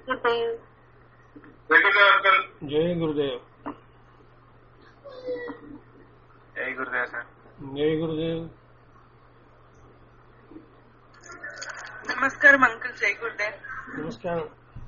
గురుదేవ్ జై అంకుల్ జై గురుదేవ్ జై గురుదేవ్ సార్ జై గురుదేవ్ నమస్కారం అంకుల్ జై గురుదేవ్ నమస్కారం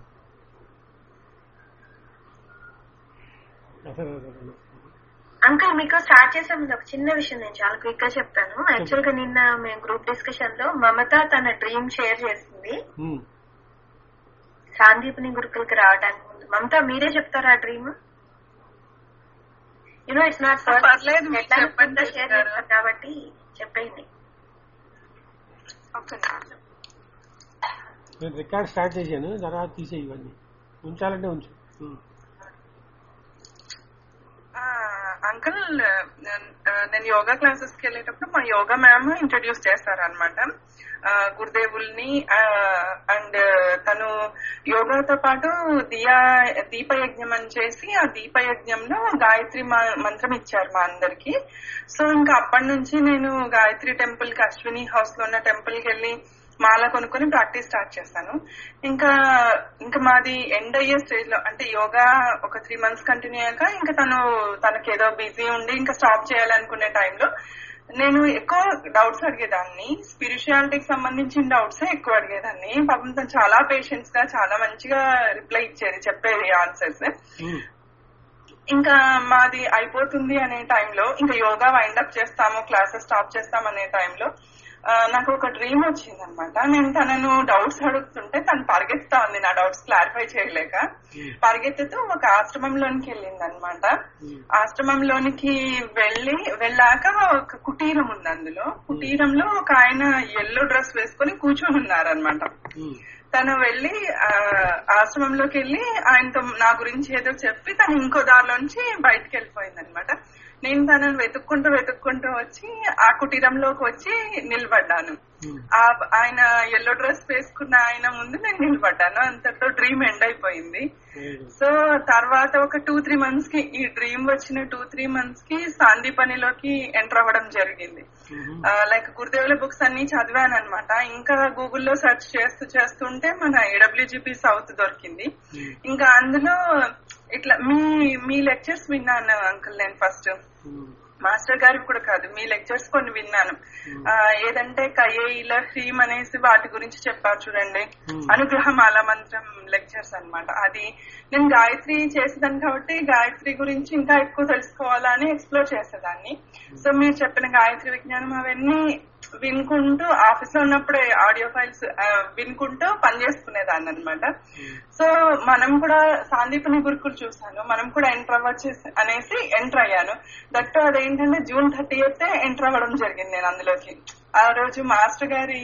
అసలు అసలు. అంకుల్ మీకు స్టార్ట్ చేసే ముందు ఒక చిన్న విషయం నేను చాలా క్విక్ గా చెప్తాను యాక్చువల్ గా నిన్న మేము గ్రూప్ డిస్కషన్ లో మమత తన డ్రీమ్ షేర్ చేసింది ఉమ్. సాందీప్ని గురుకులకి రావడానికి ముందు మమత మీరే చెప్తారా ఆ డ్రీమ్ యూనో ఇట్స్ నాట్ పర్లేదు, మీరు చెప్పండి షేర్ చెప్తారు. చేస్తారు కాబట్టి చెప్పండి ఒక్క నిమిషం. నేను రికార్డ్ స్టార్ట్ చేశాను తర్వాత తీసేయి ఇవన్నీ ఉంచాలంటే ఉంచు ఉమ్. ఆ, అంకుల్ ఆ, నేను యోగా క్లాసెస్ కి వెళ్ళేటప్పుడు మా యోగా మ్యామ్ ఇంట్రడ్యూస్ చేస్తారనమాట గురుదేవుల్ని అండ్ తను యోగాతో పాటు దియా దీపయజ్ఞం అని చేసి ఆ దీపయజ్ఞంలో గాయత్రి మా- మంత్రం ఇచ్చారు మా అందరికి సో ఇంకా అప్పటి నుంచి నేను గాయత్రి టెంపుల్ కి అశ్విని హౌస్ లో ఉన్న టెంపుల్ కి వెళ్ళి మాల కొనుక్కొని ప్రాక్టీస్ స్టార్ట్ చేశాను ఇంకా ఇంకా మాది ఎండ్ అయ్యే స్టేజ్ లో అంటే యోగా ఒక త్రీ మంత్స్ కంటిన్యూ అయ్యాక ఇంకా తను తనకేదో బిజీ ఉండి ఇంకా స్టాప్ చేయాలనుకునే టైంలో నేను ఎక్కువ డౌట్స్ అడిగేదాన్ని స్పిరిచువాలిటీకి సంబంధించిన డౌట్స్ ఎక్కువ అడిగేదాన్ని పాపం తను చాలా పేషెన్స్ గా చాలా మంచిగా రిప్లై ఇచ్చేది చెప్పేది ఆన్సర్స్ ఉమ్. ఇంకా మాది అయిపోతుంది అనే టైంలో ఇంకా యోగా వైండ్ అప్ చేస్తాము క్లాసెస్ స్టాప్ చేస్తాం అనే టైంలో ఆ, నాకు ఒక డ్రీమ్ వచ్చింది అనమాట నేను తనను డౌట్స్ అడుగుతుంటే తను పరిగెత్తుతా ఉంది నా డౌట్స్ క్లారిఫై చేయలేక పరిగెత్తుతూ ఒక ఆశ్రమంలోనికి వెళ్ళింది అనమాట ఆశ్రమంలోనికి వెళ్ళి వెళ్ళాక ఒక కుటీరం ఉంది అందులో కుటీరంలో ఒక ఆయన ఎల్లో డ్రెస్ వేసుకొని కూర్చొని ఉన్నారనమాట ఉమ్. తను వెళ్ళి ఆ, ఆశ్రమంలోకి వెళ్ళి ఆయనతో నా గురించి ఏదో చెప్పి తను ఇంకో దారిలోంచి బయటకు వెళ్ళిపోయింది అనమాట నేను తనను వెతుక్కుంటూ వెతుక్కుంటూ వచ్చి ఆ కుటీరంలోకి వచ్చి నిలబడ్డాను ఉమ్. ఆ- ఆయన ఎల్లో డ్రెస్ వేసుకున్న ఆయన ముందు నేను నిలబడ్డాను అంతతో డ్రీమ్ ఎండ్ అయిపోయింది వెరీ గుడ్. సో తర్వాత ఒక టూ త్రీ మంత్స్ కి ఈ డ్రీమ్ వచ్చిన టూ త్రీ మంత్స్ కి సాందీపనిలోకి ఎంటర్ అవ్వడం జరిగింది ఉమ్. లైక్ గురుదేవుల బుక్స్ అన్ని చదివాను అనమాట ఇంకా గూగుల్లో సెర్చ్ చేస్తూ చేస్తుంటే మన ఏడబ్ల్యూజిపి సౌత్ దొరికింది ఉమ్. ఇంకా అందులో ఇట్లా మీ మీ లెక్చర్స్ విన్నాను అంకుల్ నేను ఫస్ట్ ఉమ్. మాస్టర్ గారికి కూడా కాదు మీ లెక్చర్స్ కొన్ని విన్నాను ఆ, ఏదంటే కయేయిల హ్రీమ్ అనేసి వాటి గురించి చెప్పారు చూడండి Hmm. అనుగ్రహమాల మంత్రం లెక్చర్స్ అన్నమాట అది నేను గాయత్రి చేసేదాన్ని కాబట్టి గాయత్రి గురించి ఇంకా ఎక్కువ తెలుసుకోవాలని ఎక్స్ప్లోర్ చేసేదాన్ని సో మీరు చెప్పిన గాయత్రి విజ్ఞానం అవన్నీ వినుకుంటూ ఆఫీస్ లో ఉన్నప్పుడే ఆడియో ఫైల్స్ వినుకుంటూ పని చేసుకునేదాన్ని అనమాట సో మనం కూడా సాందీపని గురుకులు చూసాను మనం కూడా ఎంటర్ అవ్వచ్చు అనేసి ఎంటర్ అయ్యాను దట్ అదేంటంటే జూన్ థర్టీ అయితే ఎంటర్ అవ్వడం జరిగింది నేను అందులోకి ఆ రోజు మాస్టర్ గారి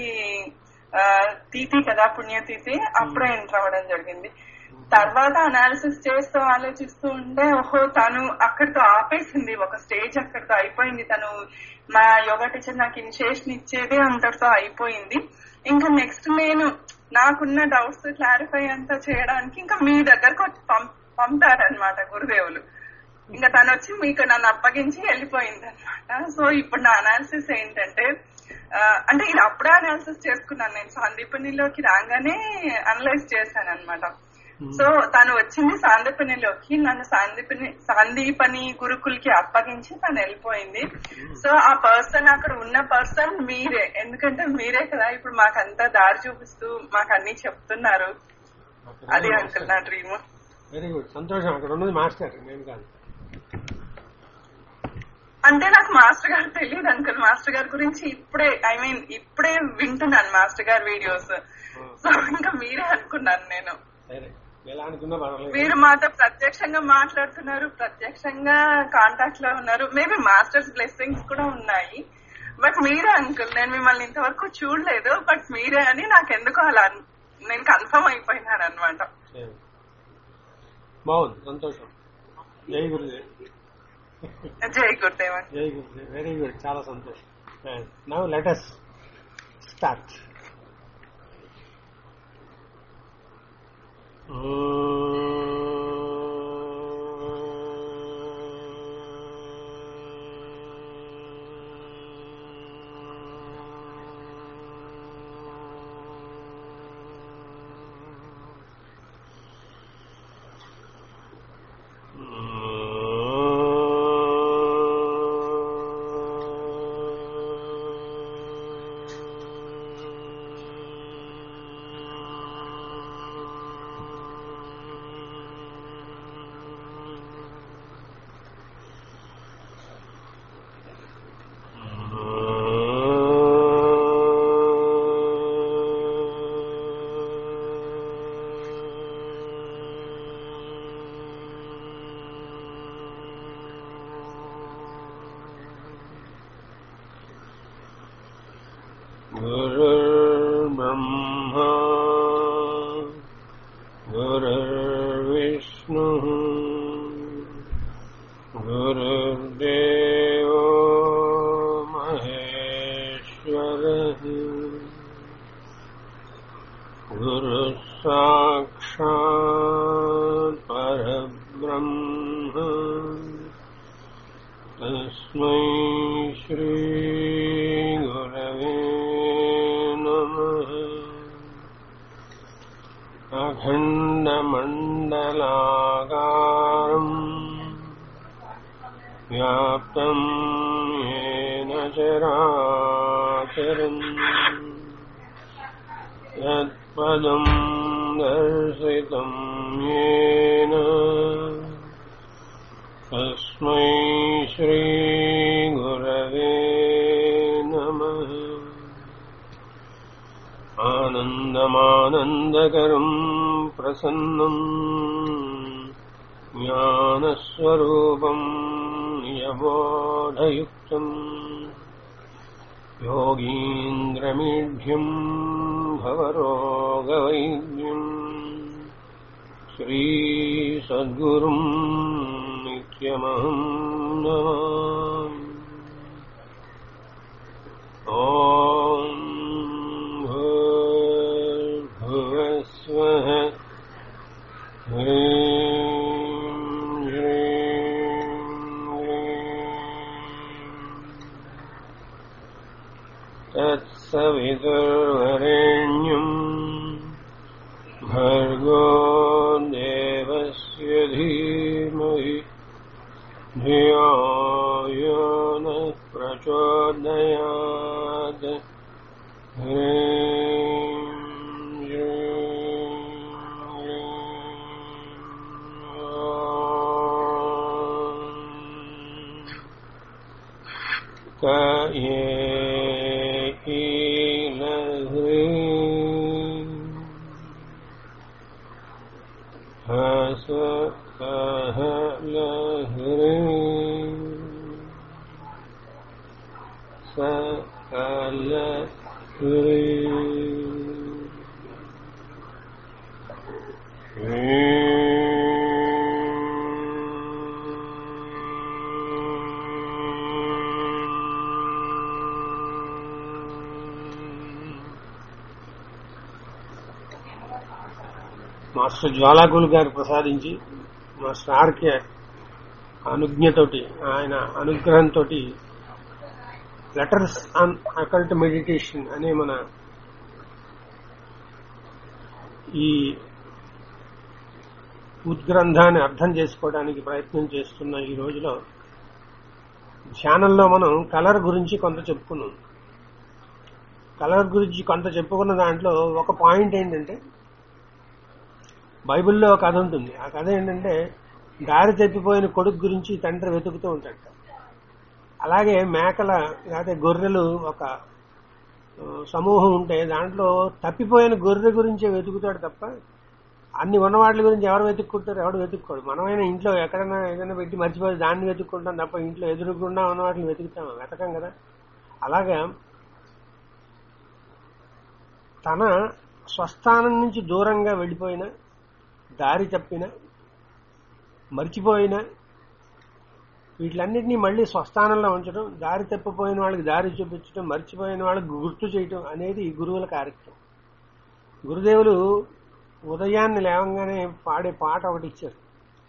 ఆ, తిథి కదా పుణ్యతిథి అప్పుడే ఎంటర్ అవ్వడం జరిగింది తర్వాత అనాలిసిస్ చేస్తూ ఆలోచిస్తూ ఉంటే ఓహో తను అక్కడితో ఆపేసింది ఒక స్టేజ్ అక్కడితో అయిపోయింది తను మా యోగా టీచర్ నాకు ఇనిషియేషన్ ఇచ్చేది అంతటితో అయిపోయింది ఇంకా నెక్స్ట్ నేను నాకున్న డౌట్స్ క్లారిఫై అంతా చేయడానికి ఇంకా మీ దగ్గరకు వచ్చి పం- పంపారనమాట గురుదేవులు ఇంకా తను వచ్చి మీకు నన్ను అప్పగించి వెళ్ళిపోయింది అనమాట సో ఇప్పుడు నా అనాలిసిస్ ఏంటంటే ఆ, అంటే ఇది అప్పుడే అనాలిసిస్ చేసుకున్నాను నేను సందీపనిలోకి రాగానే అనలైజ్ చేశాను అనమాట సో తను వచ్చింది సాందీపనిలోకి నన్ను సాందీపని సాందీపని గురుకులకి అప్పగించి తను వెళ్ళిపోయింది సో ఆ పర్సన్ అక్కడ ఉన్న పర్సన్ మీరే ఎందుకంటే మీరే కదా ఇప్పుడు మాకంతా దారి చూపిస్తూ మాకు అన్ని చెప్తున్నారు అది అంకుల్ నా డ్రీమ్ వెరీ గుడ్ సంతోషం అక్కడ ఉన్నది మాస్టర్ నేను కాదు అంటే నాకు మాస్టర్ గారు తెలియదు అంకుల్ మాస్టర్ గారి గురించి ఇప్పుడే ఐ మీన్ ఇప్పుడే వింటున్నాను మాస్టర్ గారి వీడియోస్ సో ఇంకా మీరే అనుకున్నాను నేను సరే ఎలా అనుకున్నా పర్వాలేదు మీరు మాతో ప్రత్యక్షంగా మాట్లాడుతున్నారు ప్రత్యక్షంగా కాంటాక్ట్ లో ఉన్నారు మేబీ మాస్టర్స్ బ్లెస్సింగ్స్ కూడా ఉన్నాయి బట్ మీరే అంకుల్ నేను మిమ్మల్ని ఇంతవరకు చూడలేదు బట్ మీరే అని నాకు ఎందుకో అలా అన్- నేను కన్ఫర్మ్ అయిపోయినాను అనమాట సరే. బాగుంది సంతోషం జై గురుదేవ్ జై గురుదేవ్ జై గురుదేవ్ వెరీ గుడ్ చాలా సంతోషం నవ్ లెటస్ స్టార్ట్ गुरुर्ब्रह्मा गुरुर्विष्णुः गुरुर्देवो महेश्वरः गुरुः साक्षात् परब्रह्म तस्मै श्रीगुरवे नमः अखण्डमण्डलाकारम् व्याप्तम् येन चराचरम् यत्पदम् दर्शितम् येन तस्मै श्रीगुरवे नमः आनन्दमानन्दकरम् प्रसन्नम् ज्ञानस्वरूपम् यबोधयुक्तम् योगीन्द्रमीढ्यम् भवरोगवैद्यम् श्रीसद्गुरुम् नित्यमहम् नमामि ॐ भूर्भुवस्वः ह्रीं श्रीं तत्सवितुर्वरेण्यम् भर्गो देवस्य धीमहि धियो यो नः प्रचोदयात् ह्रीं श्रीं ह्रीं ॐ हस कह लहरे सकल మాస్టర్ జ్వాలాకులు గారు ప్రసాదించి మాస్టర్ ఆర్కే అనుజ్ఞతోటి ఆయన అనుగ్రహంతో లెటర్స్ ఆన్ అకల్ట్ మెడిటేషన్ అనే మన ఈ ఉద్గ్రంథాన్ని అర్థం చేసుకోవడానికి ప్రయత్నం చేస్తున్న ఈ రోజులో ధ్యానంలో మనం కలర్ గురించి కొంత చెప్పుకున్నాం కలర్ గురించి కొంత చెప్పుకున్న దాంట్లో ఒక పాయింట్ ఏంటంటే బైబిల్లో ఒక కథ ఉంటుంది ఆ కథ ఏంటంటే దారి తప్పిపోయిన కొడుకు గురించి తండ్రి వెతుకుతూ ఉంటాడు అలాగే మేకల లేకపోతే గొర్రెలు ఒక ఆ, సమూహం ఉంటే దాంట్లో తప్పిపోయిన గొర్రె గురించే వెతుకుతాడు తప్ప అన్ని ఉన్న వాటి గురించి ఎవరు వెతుక్కుంటారు ఎవడు వెతుక్కోడు మనమైనా ఇంట్లో ఎక్కడైనా ఏదైనా పెట్టి మర్చిపోయి దాన్ని వెతుక్కుంటాం తప్ప ఇంట్లో ఎదురుకుండా ఉన్న వాటిని వెతుకుతాం వెతకం కదా అలాగా తన స్వస్థానం నుంచి దూరంగా వెళ్ళిపోయిన దారి తప్పిన మర్చిపోయిన వీటిలన్నింటినీ మళ్ళీ స్వస్థానంలో ఉంచడం దారి తప్పిపోయిన వాళ్ళకి దారి చూపించడం మర్చిపోయిన వాళ్ళకి గుర్తు చేయటం అనేది గురువుల కార్యక్రమం గురుదేవులు ఉదయాన్నే లేవంగానే పాడే పాట ఒకటి ఇచ్చారు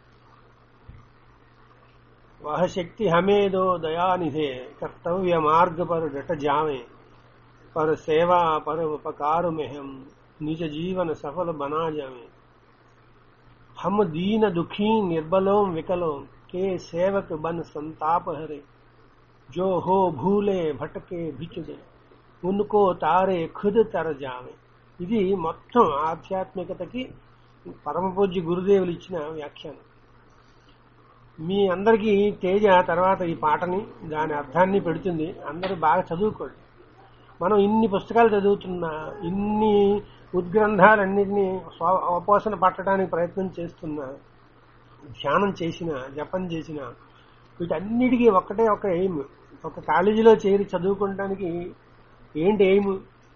वह शक्ति हमें दो दयानिधे कर्तव्य मार्ग पर डट जावे पर सेवा पर उपकार में हम निज जीवन सफल बना जावे हम दीन दुखी निर्बलों विकलों के सेवक बन संताप हरे जो हो भूले भटके भिचुके उनको तारे खुद तर जावे ఇది మొత్తం ఆధ్యాత్మికతకి పరమ పూజ్య గురుదేవులు ఇచ్చిన వ్యాఖ్యానం మీ అందరికీ తేజ తర్వాత ఈ పాటని దాని అర్థాన్ని పెడుతుంది అందరూ బాగా చదువుకోండి మనం ఇన్ని పుస్తకాలు చదువుతున్నా ఇన్ని ఉద్గ్రంథాలన్నింటినీ స్వ- అవపోసన పట్టడానికి ప్రయత్నం చేస్తున్నా ధ్యానం చేసిన జపం చేసిన వీటన్నిటికీ ఒక్కటే ఒక ఎయిమ్ ఒక కాలేజీలో చేరి చదువుకోవడానికి ఏంటి ఎయిమ్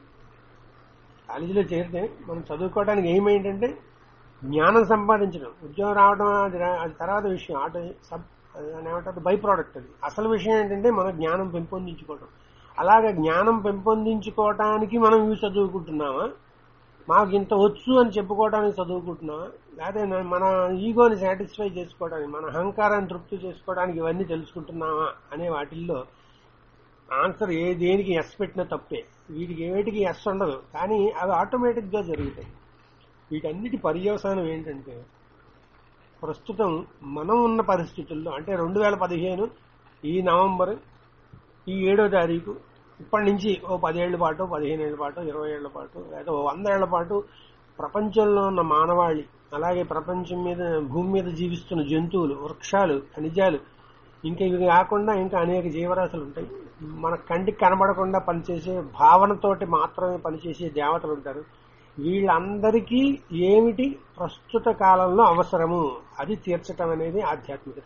కాలేజీలో చేరితే మనం చదువుకోవడానికి ఏం ఏంటంటే జ్ఞానం సంపాదించడం ఉద్యోగం రావడం అది రా- అది తర్వాత విషయం అటు సబ్ అది దాన్ని ఏమంటారు బై ప్రోడక్ట్ అది అసలు విషయం ఏంటంటే మన జ్ఞానం పెంపొందించుకోవడం అలాగే జ్ఞానం పెంపొందించుకోవటానికి మనం ఇవి చదువుకుంటున్నామా మాకు ఇంత వచ్చు అని చెప్పుకోవడానికి చదువుకుంటున్నామా లేకపోతే నా- మన ఈగోని సాటిస్ఫై చేసుకోవడానికి మన అహంకారాన్ని తృప్తి చేసుకోవడానికి ఇవన్నీ తెలుసుకుంటున్నామా అనే వాటిల్లో ఆన్సర్ ఏ దేనికి ఎస్ పెట్టినా తప్పే వీటికి ఏటికి ఎస్ ఉండదు కానీ అవి ఆటోమేటిక్ గా జరుగుతాయి వీటన్నిటి పర్యవసానం ఏంటంటే ప్రస్తుతం మనం ఉన్న పరిస్థితుల్లో అంటే రెండు వేల పదిహేను ఈ నవంబర్ ఈ ఏడో తారీఖు ఇప్పటి నుంచి ఓ పదేళ్ల పాటు పదిహేను ఏళ్ల పాటు ఇరవై ఏళ్ల పాటు లేదా ఓ వంద ఏళ్ల పాటు ప్రపంచంలో ఉన్న మానవాళి అలాగే ప్రపంచం మీద భూమి మీద జీవిస్తున్న జంతువులు వృక్షాలు ఖనిజాలు ఇంకా ఇవి కాకుండా ఇంకా అనేక జీవరాశులు ఉంటాయి మన కంటికి కనబడకుండా పనిచేసే భావనతోటి మాత్రమే పనిచేసే దేవతలు ఉంటారు వీళ్ళందరికీ ఏమిటి ప్రస్తుత కాలంలో అవసరము అది తీర్చటం అనేది ఆధ్యాత్మికత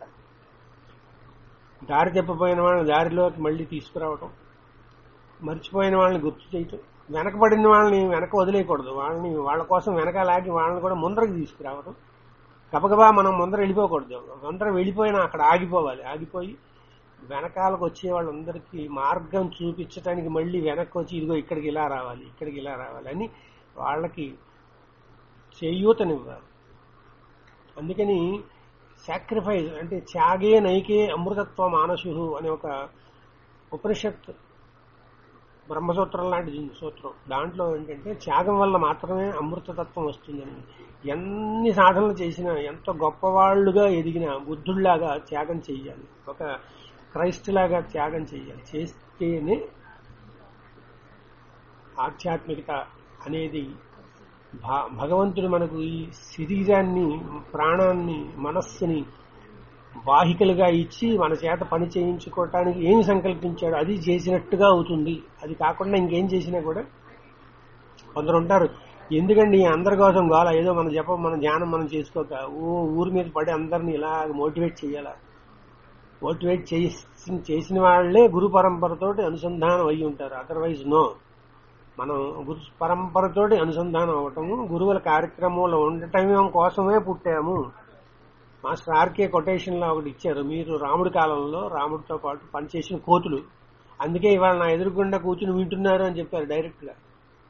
దారి తప్పిపోయిన వాళ్ళని దారిలోకి మళ్ళీ తీసుకురావటం మర్చిపోయిన వాళ్ళని గుర్తు చేయటం వెనకబడిన వాళ్ళని వెనక వదిలేయకూడదు వాళ్ళని వాళ్ళ కోసం వెనక లాగి వాళ్ళని కూడా ముందరకు తీసుకురావటం గబగబా మనం ముందర వెళ్ళిపోకూడదు ముందర వెళ్ళిపోయినా అక్కడ ఆగిపోవాలి ఆగిపోయి వెనకాలకు వచ్చే వాళ్ళందరికీ మార్గం చూపించడానికి మళ్ళీ వెనక్కి వచ్చి ఇదిగో ఇక్కడికి ఇలా రావాలి ఇక్కడికి ఇలా రావాలి అని వాళ్ళకి చేయూతనివ్వాలి అందుకని సాక్రిఫైస్ అంటే త్యాగే నైకే అమృతత్వ మానసు అనే ఒక ఉపనిషత్ బ్రహ్మసూత్రం లాంటి సూత్రం దాంట్లో ఏంటంటే త్యాగం వల్ల మాత్రమే అమృతతత్వం వస్తుందని ఎన్ని సాధనలు చేసినా ఎంత గొప్పవాళ్లుగా ఎదిగినా బుద్ధుళ్లాగా త్యాగం చెయ్యాలి ఒక క్రైస్ట్ లాగా త్యాగం చెయ్యాలి చేస్తేనే ఆధ్యాత్మికత అనేది భా- భగవంతుడు మనకు ఈ శరీరాన్ని ప్రాణాన్ని మనస్సుని వాహికలుగా ఇచ్చి మన చేత పని చేయించుకోవటానికి ఏం సంకల్పించాడు అది చేసినట్టుగా అవుతుంది అది కాకుండా ఇంకేం చేసినా కూడా కొందరు ఉంటారు ఎందుకండి అందరి కోసం గోల ఏదో మన జపం మన ధ్యానం మనం చేసుకోక ఓ ఊరి మీద పడి అందరిని ఇలా మోటివేట్ చేయాలా మోటివేట్ చేసి చేసిన వాళ్ళే గురు పరంపరతోటి అనుసంధానం అయి ఉంటారు అదర్వైజ్ నో మనం గురు పరంపరతోటి అనుసంధానం అవటము గురువుల కార్యక్రమంలో ఉండటం కోసమే పుట్టాము మాస్టర్ ఆర్కే కొటేషన్ లో ఒకటి ఇచ్చారు మీరు రాముడి కాలంలో రాముడితో పాటు పనిచేసిన కోతులు అందుకే ఇవాళ నా ఎదురుగుండా కూర్చుని వింటున్నారు అని చెప్పారు డైరెక్ట్ గా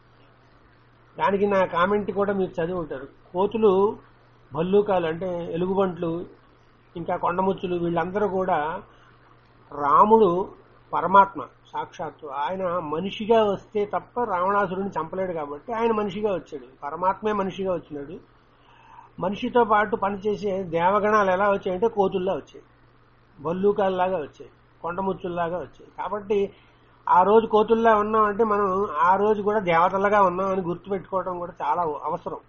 దానికి నా కామెంట్ కూడా మీరు చదివి ఉంటారు కోతులు భల్లూకాలు అంటే ఎలుగుబంట్లు ఇంకా కొండముచ్చులు వీళ్ళందరూ కూడా రాముడు పరమాత్మ సాక్షాత్తు ఆయన మనిషిగా వస్తే తప్ప రావణాసురుని చంపలేడు కాబట్టి ఆయన మనిషిగా వచ్చాడు పరమాత్మే మనిషిగా వచ్చినాడు మనిషితో పాటు పనిచేసే దేవగణాలు ఎలా వచ్చాయంటే కోతుల్లా వచ్చాయి బల్లూకాల్లాగా వచ్చాయి కొండముచ్చుల్లాగా వచ్చాయి కాబట్టి ఆ రోజు కోతుల్లా ఉన్నామంటే మనం ఆ రోజు కూడా దేవతలుగా ఉన్నామని గుర్తుపెట్టుకోవడం కూడా చాలా అవసరం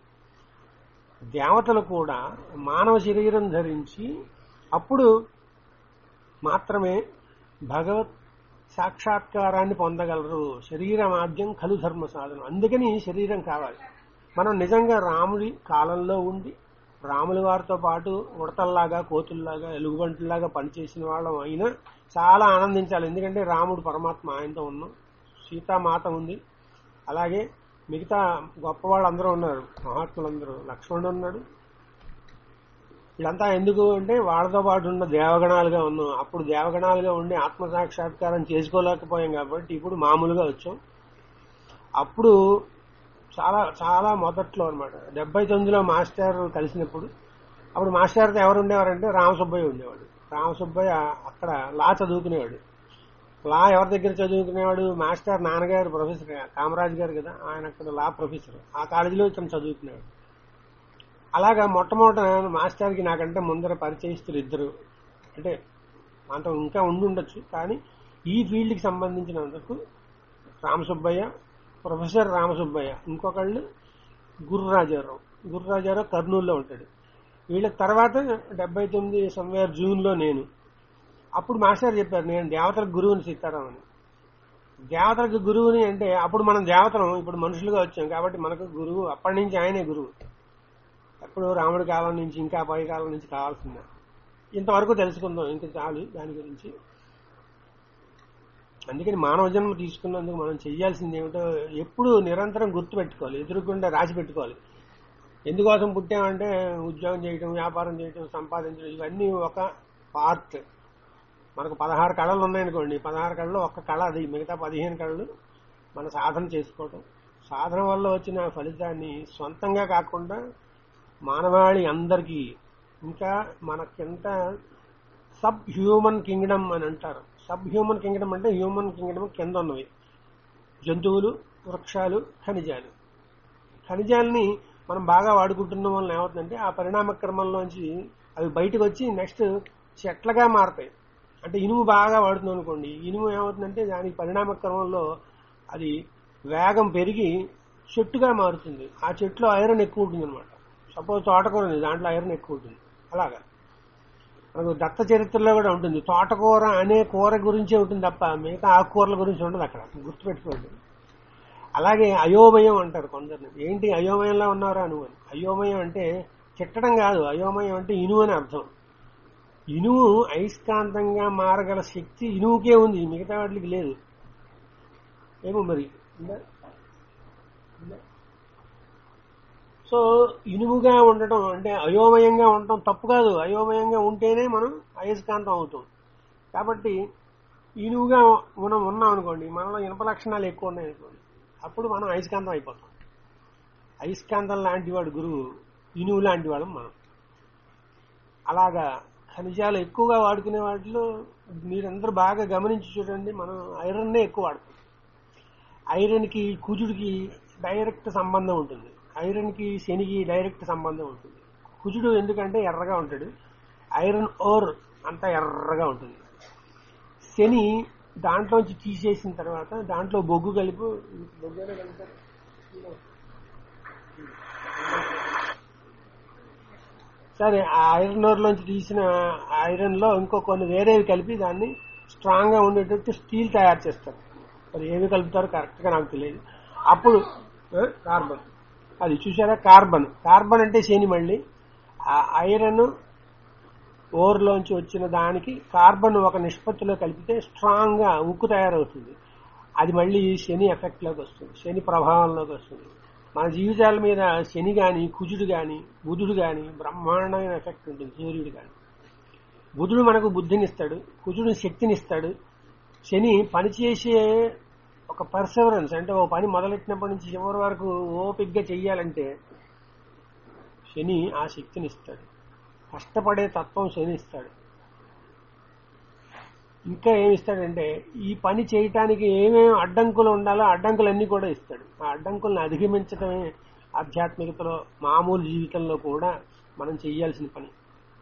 దేవతలు కూడా మానవ శరీరం ధరించి అప్పుడు మాత్రమే భగవత్ సాక్షాత్కారాన్ని పొందగలరు శరీర మాధ్యం కలు ధర్మ సాధనం అందుకని శరీరం కావాలి మనం నిజంగా రాముడి కాలంలో ఉండి రాముల వారితో పాటు ఉడతల్లాగా కోతుల్లాగా ఎలుగుబంటుల్లాగా పనిచేసిన వాళ్ళం అయినా చాలా ఆనందించాలి ఎందుకంటే రాముడు పరమాత్మ ఆయనతో ఉన్నాం సీతామాత ఉంది అలాగే మిగతా గొప్ప వాళ్ళందరూ ఉన్నారు మహాత్ములందరూ లక్ష్మణుడు ఉన్నాడు వీళ్ళంతా ఎందుకు అంటే వాళ్ళతో పాటు ఉన్న దేవగణాలుగా ఉన్నాం అప్పుడు దేవగణాలుగా ఉండి ఆత్మ సాక్షాత్కారం చేసుకోలేకపోయాం కాబట్టి ఇప్పుడు మామూలుగా వచ్చాం అప్పుడు చాలా చాలా మొదట్లో అనమాట డెబ్బై తొమ్మిదిలో మాస్టర్ కలిసినప్పుడు అప్పుడు మాస్టర్తో ఎవరు ఉండేవారంటే రామసుబ్బయ్య ఉండేవాడు రామసుబ్బయ్య అక్కడ లా చదువుకునేవాడు లా ఎవరి దగ్గర చదువుకునేవాడు మాస్టర్ నాన్నగారు ప్రొఫెసర్ కామరాజ్ గారు కదా ఆయన అక్కడ లా ప్రొఫెసర్ ఆ కాలేజీలో ఇతను చదువుకునేవాడు అలాగా మొట్టమొదట మాస్టర్కి నాకంటే ముందర పరిచయిస్తులు ఇద్దరు అంటే అంత ఇంకా ఉండి ఉండొచ్చు కానీ ఈ ఫీల్డ్కి సంబంధించినందుకు రామసుబ్బయ్య ప్రొఫెసర్ రామసుబ్బయ్య ఇంకొకళ్ళు గురురాజారావు గురురాజారావు కర్నూలులో ఉంటాడు వీళ్ళ తర్వాత డెబ్బై తొమ్మిది సమ్వేర్ జూన్లో నేను అప్పుడు మాస్టర్ చెప్పారు నేను దేవతలకు గురువుని సీతారాం అని దేవతలకు గురువుని అంటే అప్పుడు మనం దేవతలం ఇప్పుడు మనుషులుగా వచ్చాం కాబట్టి మనకు గురువు అప్పటి నుంచి ఆయనే గురువు అప్పుడు రాముడి కాలం నుంచి ఇంకా పై కాలం నుంచి కావాల్సిందే ఇంతవరకు తెలుసుకుందాం ఇంకా చాలు దాని గురించి అందుకని మానవ జన్మ తీసుకున్నందుకు మనం చేయాల్సింది ఏమిటో ఎప్పుడు నిరంతరం గుర్తు పెట్టుకోవాలి ఎదురుకుండా రాసి పెట్టుకోవాలి ఎందుకోసం పుట్టామంటే ఉద్యోగం చేయటం వ్యాపారం చేయటం సంపాదించడం ఇవన్నీ ఒక పార్ట్ మనకు పదహారు కళలు ఉన్నాయనుకోండి పదహారు కళలో ఒక్క కళ అది మిగతా పదిహేను కళలు మన సాధన చేసుకోవటం సాధన వల్ల వచ్చిన ఫలితాన్ని సొంతంగా కాకుండా మానవాళి అందరికీ ఇంకా మనకింత సబ్ హ్యూమన్ కింగ్డమ్ అని అంటారు సబ్ హ్యూమన్ కింగ్డమ్ అంటే హ్యూమన్ కింగ్డమ్ కింద ఉన్నవి జంతువులు వృక్షాలు ఖనిజాలు ఖనిజాలని మనం బాగా వాడుకుంటున్న వల్ల ఏమవుతుందంటే ఆ పరిణామ క్రమంలోంచి అవి బయటకు వచ్చి నెక్స్ట్ చెట్లగా మారతాయి అంటే ఇనుము బాగా వాడుతున్నాం అనుకోండి ఇనుము ఏమవుతుందంటే దాని పరిణామ క్రమంలో అది వేగం పెరిగి చెట్టుగా మారుతుంది ఆ చెట్టులో ఐరన్ ఎక్కువ ఉంటుంది అనమాట సపోజ్ తోటకూర ఉంది దాంట్లో ఐరన్ ఎక్కువ ఉంటుంది అలాగా మనకు దత్త చరిత్రలో కూడా ఉంటుంది తోటకూర అనే కూర గురించే ఉంటుంది తప్ప మిగతా ఆకుకూరల గురించి ఉండదు అక్కడ గుర్తుపెట్టుకోండి అలాగే అయోమయం అంటారు కొందరిని ఏంటి అయోమయంలో ఉన్నారా నువ్వు అని అయోమయం అంటే చిట్టడం కాదు అయోమయం అంటే ఇనువు అని అర్థం ఇనువు అయస్కాంతంగా మారగల శక్తి ఇనువుకే ఉంది మిగతా వాటికి లేదు ఏమో మరి ఉందా? ఉందా? సో ఇనుముగా ఉండటం అంటే అయోమయంగా ఉండటం తప్పు కాదు అయోమయంగా ఉంటేనే మనం అయస్కాంతం అవుతాం కాబట్టి ఇనువుగా మనం ఉన్నాం అనుకోండి మనలో ఇనప లక్షణాలు ఎక్కువ ఉన్నాయి అనుకోండి అప్పుడు మనం అయస్కాంతం అయిపోతాం అయస్కాంతం లాంటి వాడు గురువు ఇనువు లాంటి వాడు మనం అలాగా ఖనిజాలు ఎక్కువగా వాడుకునే వాటిలో మీరందరూ బాగా గమనించి చూడండి మనం ఐరన్నే ఎక్కువ వాడతాం ఐరన్కి కుజుడికి డైరెక్ట్ సంబంధం ఉంటుంది ఐరన్కి శనికి డైరెక్ట్ సంబంధం ఉంటుంది కుజుడు ఎందుకంటే ఎర్రగా ఉంటాడు ఐరన్ ఓర్ అంతా ఎర్రగా ఉంటుంది శని దాంట్లోంచి తీసేసిన తర్వాత దాంట్లో బొగ్గు కలిపి బొగ్గు ఏదో కలుపుతారు. సరే ఆ ఐరన్ ఓర్ లోంచి తీసిన ఐరన్ లో ఇంకో కొన్ని వేరేవి కలిపి దాన్ని స్ట్రాంగ్ గా ఉండేటట్టు స్టీల్ తయారు చేస్తారు మరి ఏమి కలుపుతారో కరెక్ట్ గా నాకు తెలియదు అప్పుడు ఆ, కార్బన్ అది చూసారా కార్బన్ కార్బన్ అంటే శని మళ్ళీ ఆ ఐరన్ ఓర్లోంచి వచ్చిన దానికి కార్బన్ ఒక నిష్పత్తిలో కలిపితే స్ట్రాంగ్ గా ఉక్కు తయారవుతుంది అది మళ్ళీ శని ఎఫెక్ట్ లోకి వస్తుంది శని ప్రభావంలోకి వస్తుంది మన జీవితాల మీద శని గాని కుజుడు గాని బుధుడు గాని బ్రహ్మాండమైన ఎఫెక్ట్ ఉంటుంది సూర్యుడు గాని బుధుడు మనకు బుద్ధినిస్తాడు కుజుడు శక్తినిస్తాడు శని పనిచేసే ఒక పర్సెవరెన్స్ అంటే ఓ పని మొదలెట్టినప్పటి నుంచి చివరి వరకు ఓపిగ్గా చెయ్యాలంటే శని ఆ శక్తిని ఇస్తాడు కష్టపడే తత్వం శని ఇస్తాడు ఇంకా ఏమి ఇస్తాడంటే ఈ పని చేయటానికి ఏమేమి అడ్డంకులు ఉండాలో అడ్డంకులన్నీ కూడా ఇస్తాడు ఆ అడ్డంకులను అధిగమించడమే ఆధ్యాత్మికతలో మామూలు జీవితంలో కూడా మనం చెయ్యాల్సిన పని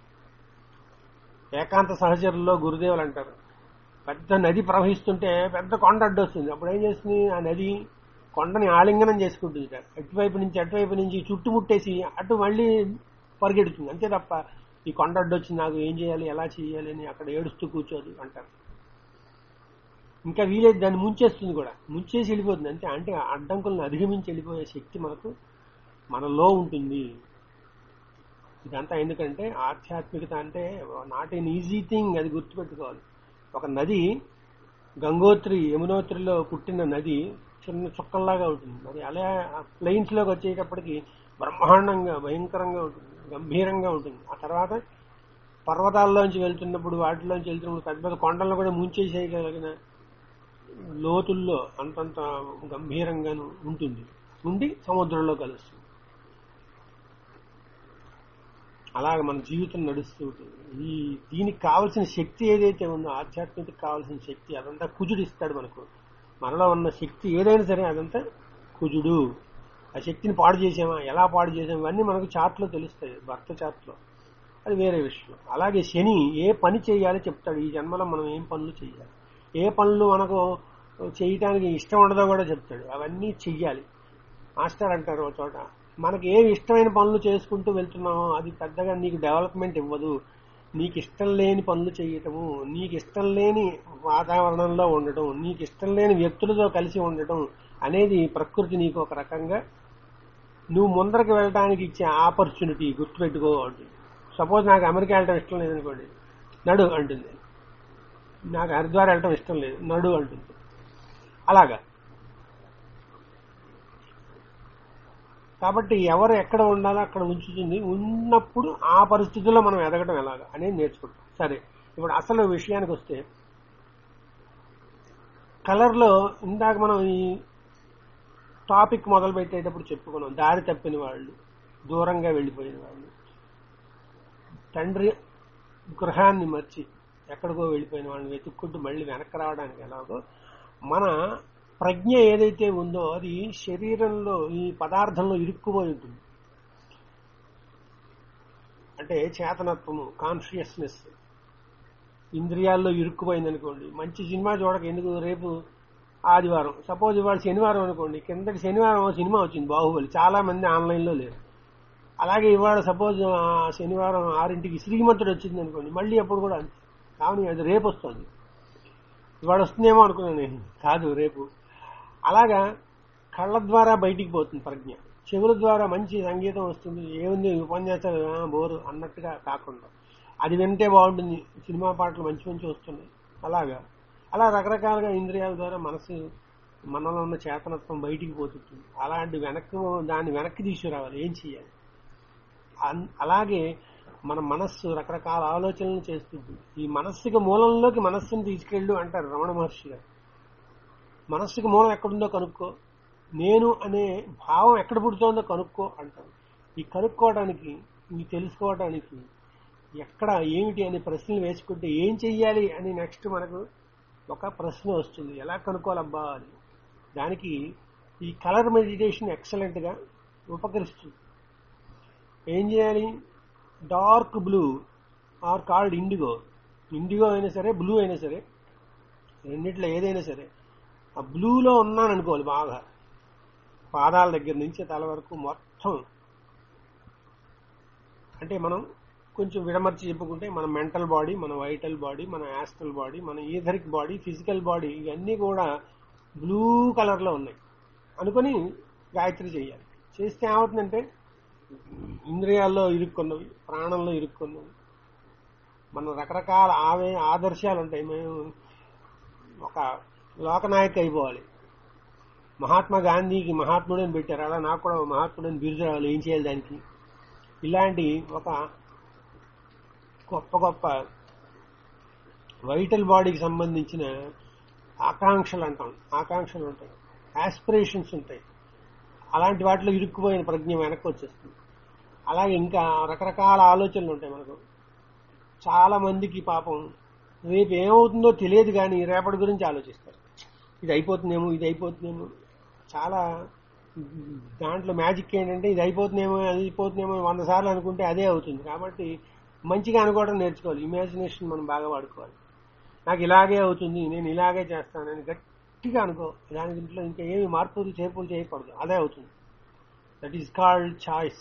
ఏకాంత సహచరుల్లో గురుదేవులు అంటారు పెద్ద నది ప్రవహిస్తుంటే పెద్ద కొండ అడ్డొస్తుంది అప్పుడు ఏం చేస్తుంది ఆ నది కొండని ఆలింగనం చేసుకుంటుంది అటువైపు నుంచి అటువైపు నుంచి చుట్టుముట్టేసి అటు మళ్ళీ పరిగెడుతుంది అంతే తప్ప ఈ కొండ అడ్డొచ్చింది నాకు ఏం చేయాలి ఎలా చేయాలి అని అక్కడ ఏడుస్తూ కూర్చోదు అంటారు ఇంకా వీలేదు దాన్ని ముంచేస్తుంది కూడా ముంచేసి వెళ్ళిపోతుంది అంతే అంటే ఆ అడ్డంకులను అధిగమించి వెళ్ళిపోయే శక్తి మనకు మనలో ఉంటుంది ఇదంతా ఎందుకంటే ఆధ్యాత్మికత అంటే నాట్ ఎన్ ఈజీ థింగ్ అది గుర్తుపెట్టుకోవాలి ఒక నది గంగోత్రి యమునోత్రిలో పుట్టిన నది చిన్న చుక్కల్లాగా ఉంటుంది మరి అలా ప్లెయిన్స్ లోకి వచ్చేటప్పటికి బ్రహ్మాండంగా భయంకరంగా ఉంటుంది గంభీరంగా ఉంటుంది ఆ తర్వాత పర్వతాల్లోంచి వెళ్తున్నప్పుడు వాటిలోంచి వెళ్తున్నప్పుడు పెద్ద పెద్ద కొండలను కూడా ముంచేసేయగలిగిన లోతుల్లో అంతంత గంభీరంగాను ఉంటుంది ఉండి సముద్రంలో కలుస్తుంది అలాగ మన జీవితం నడుస్తూ ఉంటుంది ఈ దీనికి కావలసిన శక్తి ఏదైతే ఉందో ఆధ్యాత్మికతకు కావలసిన శక్తి అదంతా కుజుడు ఇస్తాడు మనకు మనలో ఉన్న శక్తి ఏదైనా సరే అదంతా కుజుడు ఆ శక్తిని పాడు చేసామా ఎలా పాడు చేసామా ఇవన్నీ మనకు చార్ట్లో తెలుస్తాయి భర్త చార్ట్లో అది వేరే విషయం అలాగే శని ఏ పని చేయాలో చెప్తాడు ఈ జన్మలో మనం ఏం పనులు చేయాలి ఏ పనులు మనకు చేయటానికి ఇష్టం ఉండదో కూడా చెప్తాడు అవన్నీ చెయ్యాలి మాస్టర్ అంటారు ఒక చోట మనకి ఏమి ఇష్టమైన పనులు చేసుకుంటూ వెళ్తున్నామో అది పెద్దగా నీకు డెవలప్మెంట్ ఇవ్వదు నీకు ఇష్టం లేని పనులు చేయటము నీకు ఇష్టం లేని వాతావరణంలో ఉండటం నీకు ఇష్టం లేని వ్యక్తులతో కలిసి ఉండటం అనేది ప్రకృతి నీకు ఒక రకంగా నువ్వు ముందరకు వెళ్ళడానికి ఇచ్చే ఆపర్చునిటీ గుర్తుపెట్టుకో అంటుంది సపోజ్ నాకు అమెరికా వెళ్ళడం ఇష్టం లేదనుకోండి నడు అంటుంది నాకు హరిద్వార్ వెళ్ళటం ఇష్టం లేదు నడు అంటుంది అలాగా కాబట్టి ఎవరు ఎక్కడ ఉండాలో అక్కడ ఉంచుతుంది ఉన్నప్పుడు ఆ పరిస్థితుల్లో మనం ఎదగడం ఎలాగా అనేది నేర్చుకుంటాం సరే ఇప్పుడు అసలు విషయానికి వస్తే కలర్లో ఇందాక మనం ఈ టాపిక్ మొదలు పెట్టేటప్పుడు చెప్పుకున్నాం దారి తప్పిన వాళ్ళు దూరంగా వెళ్ళిపోయిన వాళ్ళు తండ్రి గృహాన్ని మర్చి ఎక్కడికో వెళ్ళిపోయిన వాళ్ళని వెతుక్కుంటూ మళ్ళీ వెనక్కి రావడానికి ఎలాగో మన ప్రజ్ఞ ఏదైతే ఉందో అది శరీరంలో ఈ పదార్థంలో ఇరుక్కుపోయి ఉంటుంది అంటే చేతనత్వము కాన్షియస్నెస్ ఇంద్రియాల్లో ఇరుక్కుపోయింది అనుకోండి మంచి సినిమా చూడక ఎందుకు రేపు ఆదివారం సపోజ్ ఇవాళ శనివారం అనుకోండి కిందటి శనివారం ఓ సినిమా వచ్చింది బాహుబలి చాలా మంది ఆన్లైన్లో లేరు అలాగే ఇవాళ సపోజ్ ఆ, శనివారం ఆరింటికి శ్రీమంతుడు వచ్చింది అనుకోండి మళ్ళీ అప్పుడు కూడా అంతే కానీ అది రేపు వస్తుంది ఇవాళ వస్తుందేమో అనుకున్నాను నేను కాదు రేపు అలాగా కళ్ళ ద్వారా బయటికి పోతుంది ప్రజ్ఞ చెవుల ద్వారా మంచి సంగీతం వస్తుంది ఏముంది ఉపన్యాసాలు ఆ, బోరు అన్నట్టుగా కాకుండా అది వింటే బాగుంటుంది సినిమా పాటలు మంచి మంచి వస్తున్నాయి అలాగా అలా రకరకాలుగా ఇంద్రియాల ద్వారా మనసు మనలో ఉన్న చేతనత్వం బయటికి పోతుంది అలాంటి వెనక్కి దాన్ని వెనక్కి తీసుకురావాలి ఏం చేయాలి అన్- అలాగే మన మనస్సు రకరకాల ఆలోచనలు చేస్తుంది ఈ మనస్సుకి మూలంలోకి మనస్సును తీసుకెళ్ళు అంటారు రమణ మహర్షి గారు మనస్సుకి మూలం ఎక్కడుందో కనుక్కో నేను అనే భావం ఎక్కడ పుడుతోందో కనుక్కో అంటారు ఈ కనుక్కోవడానికి ఈ తెలుసుకోవడానికి ఎక్కడ ఏమిటి అనే ప్రశ్నలు వేసుకుంటే ఏం చెయ్యాలి అని నెక్స్ట్ మనకు ఒక ప్రశ్న వస్తుంది ఎలా కనుక్కోవాలబ్బా అని దానికి ఈ కలర్ మెడిటేషన్ ఎక్సలెంట్ గా ఉపకరిస్తుంది ఏం చేయాలి dark blue or called indigo indigo అయినా సరే బ్లూ అయినా సరే రెండిట్లో ఏదైనా సరే ఆ బ్లూలో ఉన్నాను అనుకోవాలి బాగా పాదాల దగ్గర నుంచి తల వరకు మొత్తం అంటే మనం కొంచెం విడమర్చి చెప్పుకుంటే మన మెంటల్ బాడీ మన వైటల్ బాడీ మన యాస్ట్రల్ బాడీ మన ఈథరిక్ బాడీ ఫిజికల్ బాడీ ఇవన్నీ కూడా బ్లూ కలర్ లో ఉన్నాయి అనుకొని గాయత్రి చేయాలి చేస్తే ఏమవుతుందంటే ఇంద్రియాల్లో ఇరుక్కున్నవి ప్రాణంలో ఇరుక్కున్నవి మన రకరకాల ఆవే ఆదర్శాలు ఉంటాయి మేము ఒక లోకనాయక్ అయిపోవాలి మహాత్మా గాంధీకి మహాత్ముడని పెట్టారు అలా నాకు కూడా మహాత్ముడని బిరుదు రావాలి ఏం చేయాలి దానికి ఇలాంటి ఒక గొప్ప గొప్ప వైటల్ బాడీకి సంబంధించిన ఆకాంక్షలు అంటాం ఆకాంక్షలు ఉంటాయి ఆస్పిరేషన్స్ ఉంటాయి అలాంటి వాటిలో ఇరుక్కుపోయిన ప్రజ్ఞ వెనక్కి వచ్చేస్తుంది అలాగే ఇంకా రకరకాల ఆలోచనలు ఉంటాయి మనకు చాలా మందికి పాపం రేపు ఏమవుతుందో తెలియదు కానీ రేపటి గురించి ఆలోచిస్తారు ఇది అయిపోతుందేమో ఇది అయిపోతుందేమో చాలా దాంట్లో మ్యాజిక్ ఏంటంటే ఇది అయిపోతుందేమో అది అయిపోతుందేమో వంద సార్లు అనుకుంటే అదే అవుతుంది కాబట్టి మంచిగా అనుకోవడం నేర్చుకోవాలి ఇమాజినేషన్ మనం బాగా వాడుకోవాలి నాకు ఇలాగే అవుతుంది నేను ఇలాగే చేస్తానని గట్టిగా అనుకో దాని దీంట్లో ఇంకా ఏమి మార్పులు చేర్పులు చేయకూడదు అదే అవుతుంది దట్ ఈస్ కాల్డ్ చాయిస్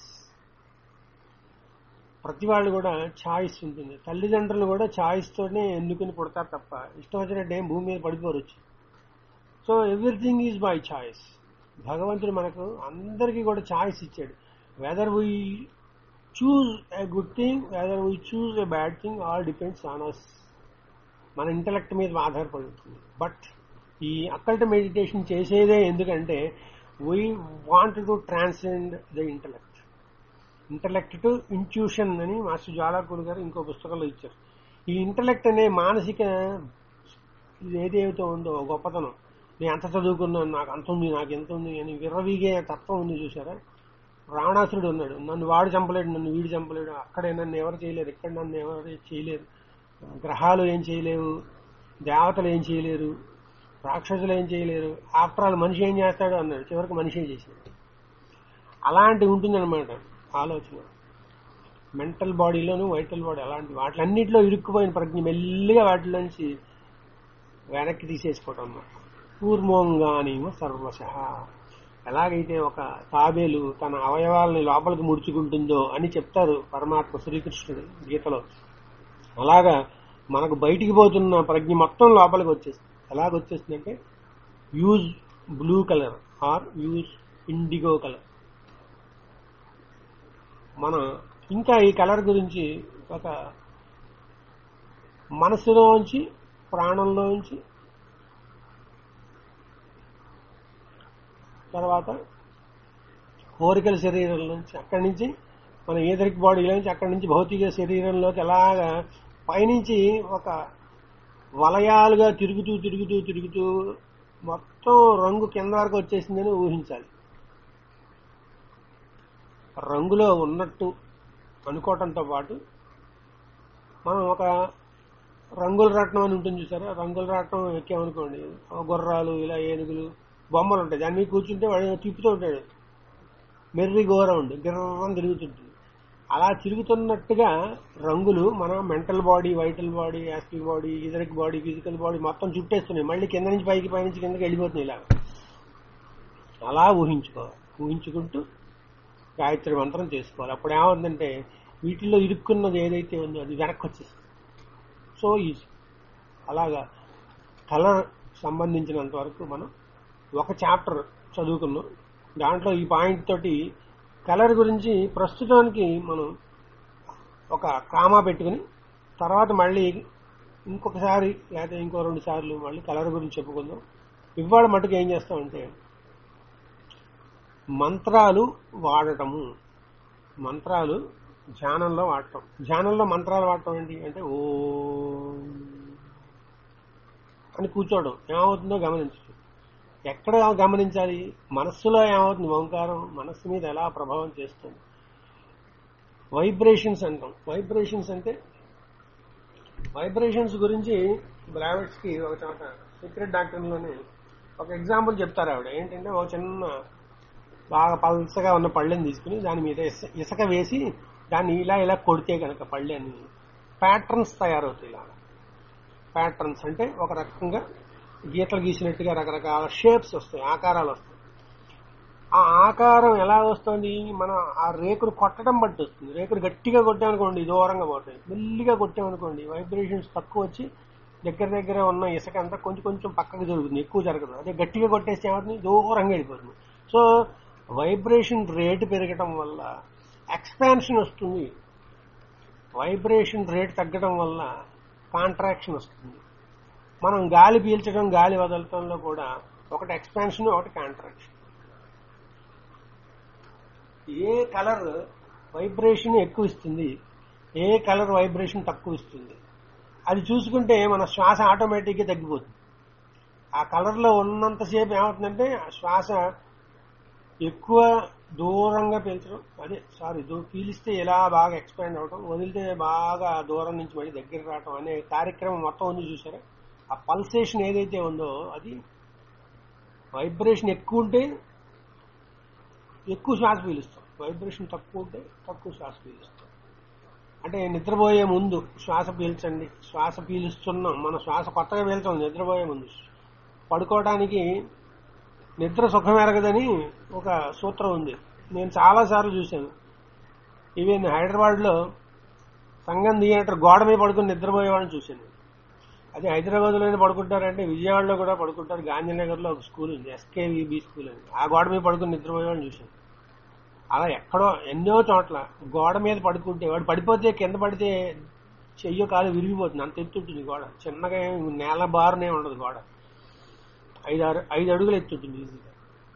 ప్రతి వాళ్ళు కూడా ఛాయిస్ ఉంటుంది తల్లిదండ్రులు కూడా ఛాయిస్ తోనే ఎన్నుకుని పుడతారు తప్ప ఇష్టం వచ్చినట్టు ఏం భూమి మీద పడిపోవచ్చు so everything is by choice భగవంతుడు మనకు అందరికీ కూడా ఛాయిస్ ఇచ్చాడు whether we choose a good thing whether we choose a bad thing all depends on us మన ఇంటలెక్ట్ మీద ఆధారపడి ఉంటుంది బట్ ఈ అక్కల్ట్ మెడిటేషన్ చేసేదే ఎందుకంటే we want to transcend the intellect intellect to intuition అని మాస్టర్ జ్వాలాకుడు గారు ఇంకో పుస్తకంలో ఇచ్చారు ఈ ఇంటలెక్ట్ అనే మానసిక ఇది ఏదైతే ఉందో గొప్పతనం నేను అంత చదువుకున్నాను నాకు అంత ఉంది నాకు ఎంత ఉంది అని విర్రవీగే తత్వం ఉంది చూసారా రావణాసురుడు ఉన్నాడు నన్ను వాడు చంపలేడు నన్ను వీడు చంపలేడు అక్కడే నన్ను ఎవరు చేయలేరు ఇక్కడ నన్ను ఎవరు చేయలేరు గ్రహాలు ఏం చేయలేవు దేవతలు ఏం చేయలేరు రాక్షసులు ఏం చేయలేరు ఆఫ్టర్ ఆల్ మనిషి ఏం చేస్తాడు అన్నాడు చివరికి మనిషి ఏం చేశాడు అలాంటి ఉంటుందన్నమాట ఆలోచన మెంటల్ బాడీలోను వైటల్ బాడీ అలాంటి వాటిలన్నింటిలో ఇరుక్కుపోయిన ప్రజ్ఞ మెల్లిగా వాటిలోంచి వెనక్కి తీసేసుకోవటం అన్నమాట కూర్మోంగానేమో సర్వశ ఎలాగైతే ఒక తాబేలు తన అవయవాలని లోపలికి ముడుచుకుంటుందో అని చెప్తారు పరమాత్మ శ్రీకృష్ణుడు గీతలో అలాగా మనకు బయటికి పోతున్న ప్రజ్ఞ మొత్తం లోపలికి వచ్చేస్తుంది ఎలాగ వచ్చేస్తుందంటే use blue colour or use indigo colour మన ఇంకా ఈ కలర్ గురించి ఒక మనసులోంచి ప్రాణంలోంచి తర్వాత కోరికల శరీరం నుంచి అక్కడి నుంచి మన ఏదరిక్ బాడీలో నుంచి అక్కడి నుంచి భౌతిక శరీరంలోకి ఎలాగా పైనుంచి ఒక వలయాలుగా తిరుగుతూ తిరుగుతూ తిరుగుతూ మొత్తం రంగు కింద వరకు వచ్చేసిందని ఊహించాలి రంగులో ఉన్నట్టు అనుకోవటంతో పాటు మనం ఒక రంగుల రాట్నం అని ఉంటుంది చూసారా రంగుల రాట్నం ఎక్కామనుకోండి ఆ గుర్రాలు ఇలా ఏనుగులు బొమ్మలు ఉంటాయి దాని మీద కూర్చుంటే వాడు తిప్పుతూ ఉంటాడు మెర్రి గోరౌండ్ గిర్రం తిరుగుతుంటుంది అలా తిరుగుతున్నట్టుగా రంగులు మన mental body vital body astral body etheric body physical body మొత్తం చుట్టేస్తున్నాయి మళ్ళీ కింద నుంచి పైకి పై నుంచి కిందకి వెళ్ళిపోతున్నాయి ఇలా అలా ఊహించుకోవాలి ఊహించుకుంటూ గాయత్రి మంత్రం చేసుకోవాలి అప్పుడు ఏమవుతుందంటే వీటిల్లో ఇరుక్కున్నది ఏదైతే ఉందో అది వెనక్కి వచ్చేస్తుంది సో ఈజీ అలాగా కలర్ సంబంధించినంత వరకు మనం ఒక చాప్టర్ చదువుకున్నాం దాంట్లో ఈ పాయింట్ తోటి కలర్ గురించి ప్రస్తుతానికి మనం ఒక కామా పెట్టుకుని తర్వాత మళ్ళీ ఇంకొకసారి లేకపోతే ఇంకో రెండు సార్లు మళ్ళీ కలర్ గురించి చెప్పుకుందాం ఇవాళ మటుకు ఏం చేస్తామంటే మంత్రాలు వాడటము మంత్రాలు ధ్యానంలో వాడటం ధ్యానంలో మంత్రాలు వాడటం ఏంటి అంటే ఓ అని కూర్చోవడం ఏమవుతుందో గమనించు ఎక్కడ గమనించాలి మనస్సులో ఏమవుతుంది ఓంకారం మనస్సు మీద ఎలా ప్రభావం చేస్తుంది వైబ్రేషన్స్ అంటాం వైబ్రేషన్స్ అంటే వైబ్రేషన్స్ గురించి బ్రావిడ్స్ కి ఒక చోట సీక్రెట్ డాక్టర్లోనే ఒక ఎగ్జాంపుల్ చెప్తారు ఆవిడ ఏంటంటే ఒక చిన్న బాగా పల్సగా ఉన్న పళ్ళెని తీసుకుని దాని మీద ఇస- ఇసుక వేసి దాన్ని ఇలా ఇలా కొడితే కనుక పళ్ళెని ప్యాటర్న్స్ తయారవుతాయి ఇలా ప్యాటర్న్స్ అంటే ఒక రకంగా గీతలు గీసినట్టుగా రకరకాల షేప్స్ వస్తాయి ఆకారాలు వస్తాయి ఆ ఆకారం ఎలా వస్తుంది మన ఆ రేకును కొట్టడం బట్టి వస్తుంది రేకును గట్టిగా కొట్టామనుకోండి దూరంగా పోతాయి మెల్లిగా కొట్టామనుకోండి వైబ్రేషన్స్ తక్కువ వచ్చి దగ్గర దగ్గర ఉన్న ఇసుక అంతా కొంచెం కొంచెం పక్కకు జరుగుతుంది ఎక్కువ జరగదు అదే గట్టిగా కొట్టేస్తే ఏమవుతుంది దూరంగా వెళ్ళిపోతుంది సో వైబ్రేషన్ రేటు పెరగటం వల్ల ఎక్స్పాన్షన్ వస్తుంది వైబ్రేషన్ రేట్ తగ్గడం వల్ల కాంట్రాక్షన్ వస్తుంది మనం గాలి పీల్చడం గాలి వదలటంలో కూడా ఒకటి ఎక్స్పాన్షన్ ఒకటి కాంట్రాక్షన్ ఏ కలర్ వైబ్రేషన్ ఎక్కువ ఇస్తుంది ఏ కలర్ వైబ్రేషన్ తక్కువ ఇస్తుంది అది చూసుకుంటే మన శ్వాస ఆటోమేటిక్గా తగ్గిపోతుంది ఆ కలర్లో ఉన్నంతసేపు ఏమవుతుందంటే ఆ శ్వాస ఎక్కువ దూరంగా పీల్చడం అదే సారీ దూ పీలిస్తే ఎలా బాగా ఎక్స్పాండ్ అవడం వదిలితే బాగా దూరం నుంచి మళ్ళీ దగ్గర రావడం అనే కార్యక్రమం మొత్తం ఉంది చూసారా ఆ పల్సేషన్ ఏదైతే ఉందో అది వైబ్రేషన్ ఎక్కువ ఉంటే ఎక్కువ శ్వాస పీలుస్తాం వైబ్రేషన్ తక్కువ ఉంటే తక్కువ శ్వాస పీలుస్తాం అంటే నిద్రపోయే ముందు శ్వాస పీల్చండి శ్వాస పీలుస్తున్నాం మన శ్వాస కొత్తగా పీల్చాం నిద్రపోయే ముందు పడుకోవడానికి నిద్ర సుఖం ఎరగదని ఒక సూత్రం ఉంది నేను చాలా సార్లు చూశాను ఈవెన్ హైదరాబాద్ లో సంగం థియేటర్ గోడ మీద పడుకుని నిద్రపోయేవాళ్ళని చూశాను అదే హైదరాబాద్ లోనే పడుకుంటారంటే విజయవాడలో కూడా పడుకుంటారు గాంధీనగర్ లో ఒక స్కూల్ ఉంది ఎస్కేవిబి స్కూల్ అని ఆ గోడ మీద పడుకుని నిద్రపోయేవాళ్ళని చూశాను అలా ఎక్కడో ఎన్నో చోట్ల గోడ మీద పడుకుంటే వాడు పడిపోతే కింద పడితే చెయ్యో కాలు విరిగిపోతుంది అంత ఎత్తు ఉంటుంది గోడ చిన్నగా ఏం నేల బారునే ఉండదు గోడ ఐదు ఆరు ఐదు అడుగులు ఎత్తుంటుంది ఈజీగా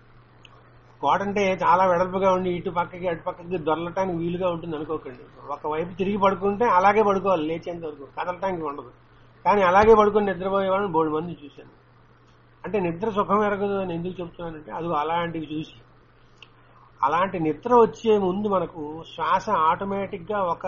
గోడ అంటే చాలా వెడల్పుగా ఉండి ఇటు పక్కకి అటు పక్కకి దొరలటానికి వీలుగా ఉంటుంది అనుకోకండి ఒకవైపు తిరిగి పడుకుంటే అలాగే పడుకోవాలి లేచేంత వరకు కదలటానికి ఉండదు కానీ అలాగే పడుకొని నిద్రపోయే వాళ్ళని బోడు మంది చూశాను అంటే నిద్ర సుఖం ఎరగదు అని ఎందుకు చెప్తున్నానంటే అది అలాంటివి చూసి అలాంటి నిద్ర వచ్చే ముందు మనకు శ్వాస ఆటోమేటిక్ గా ఒక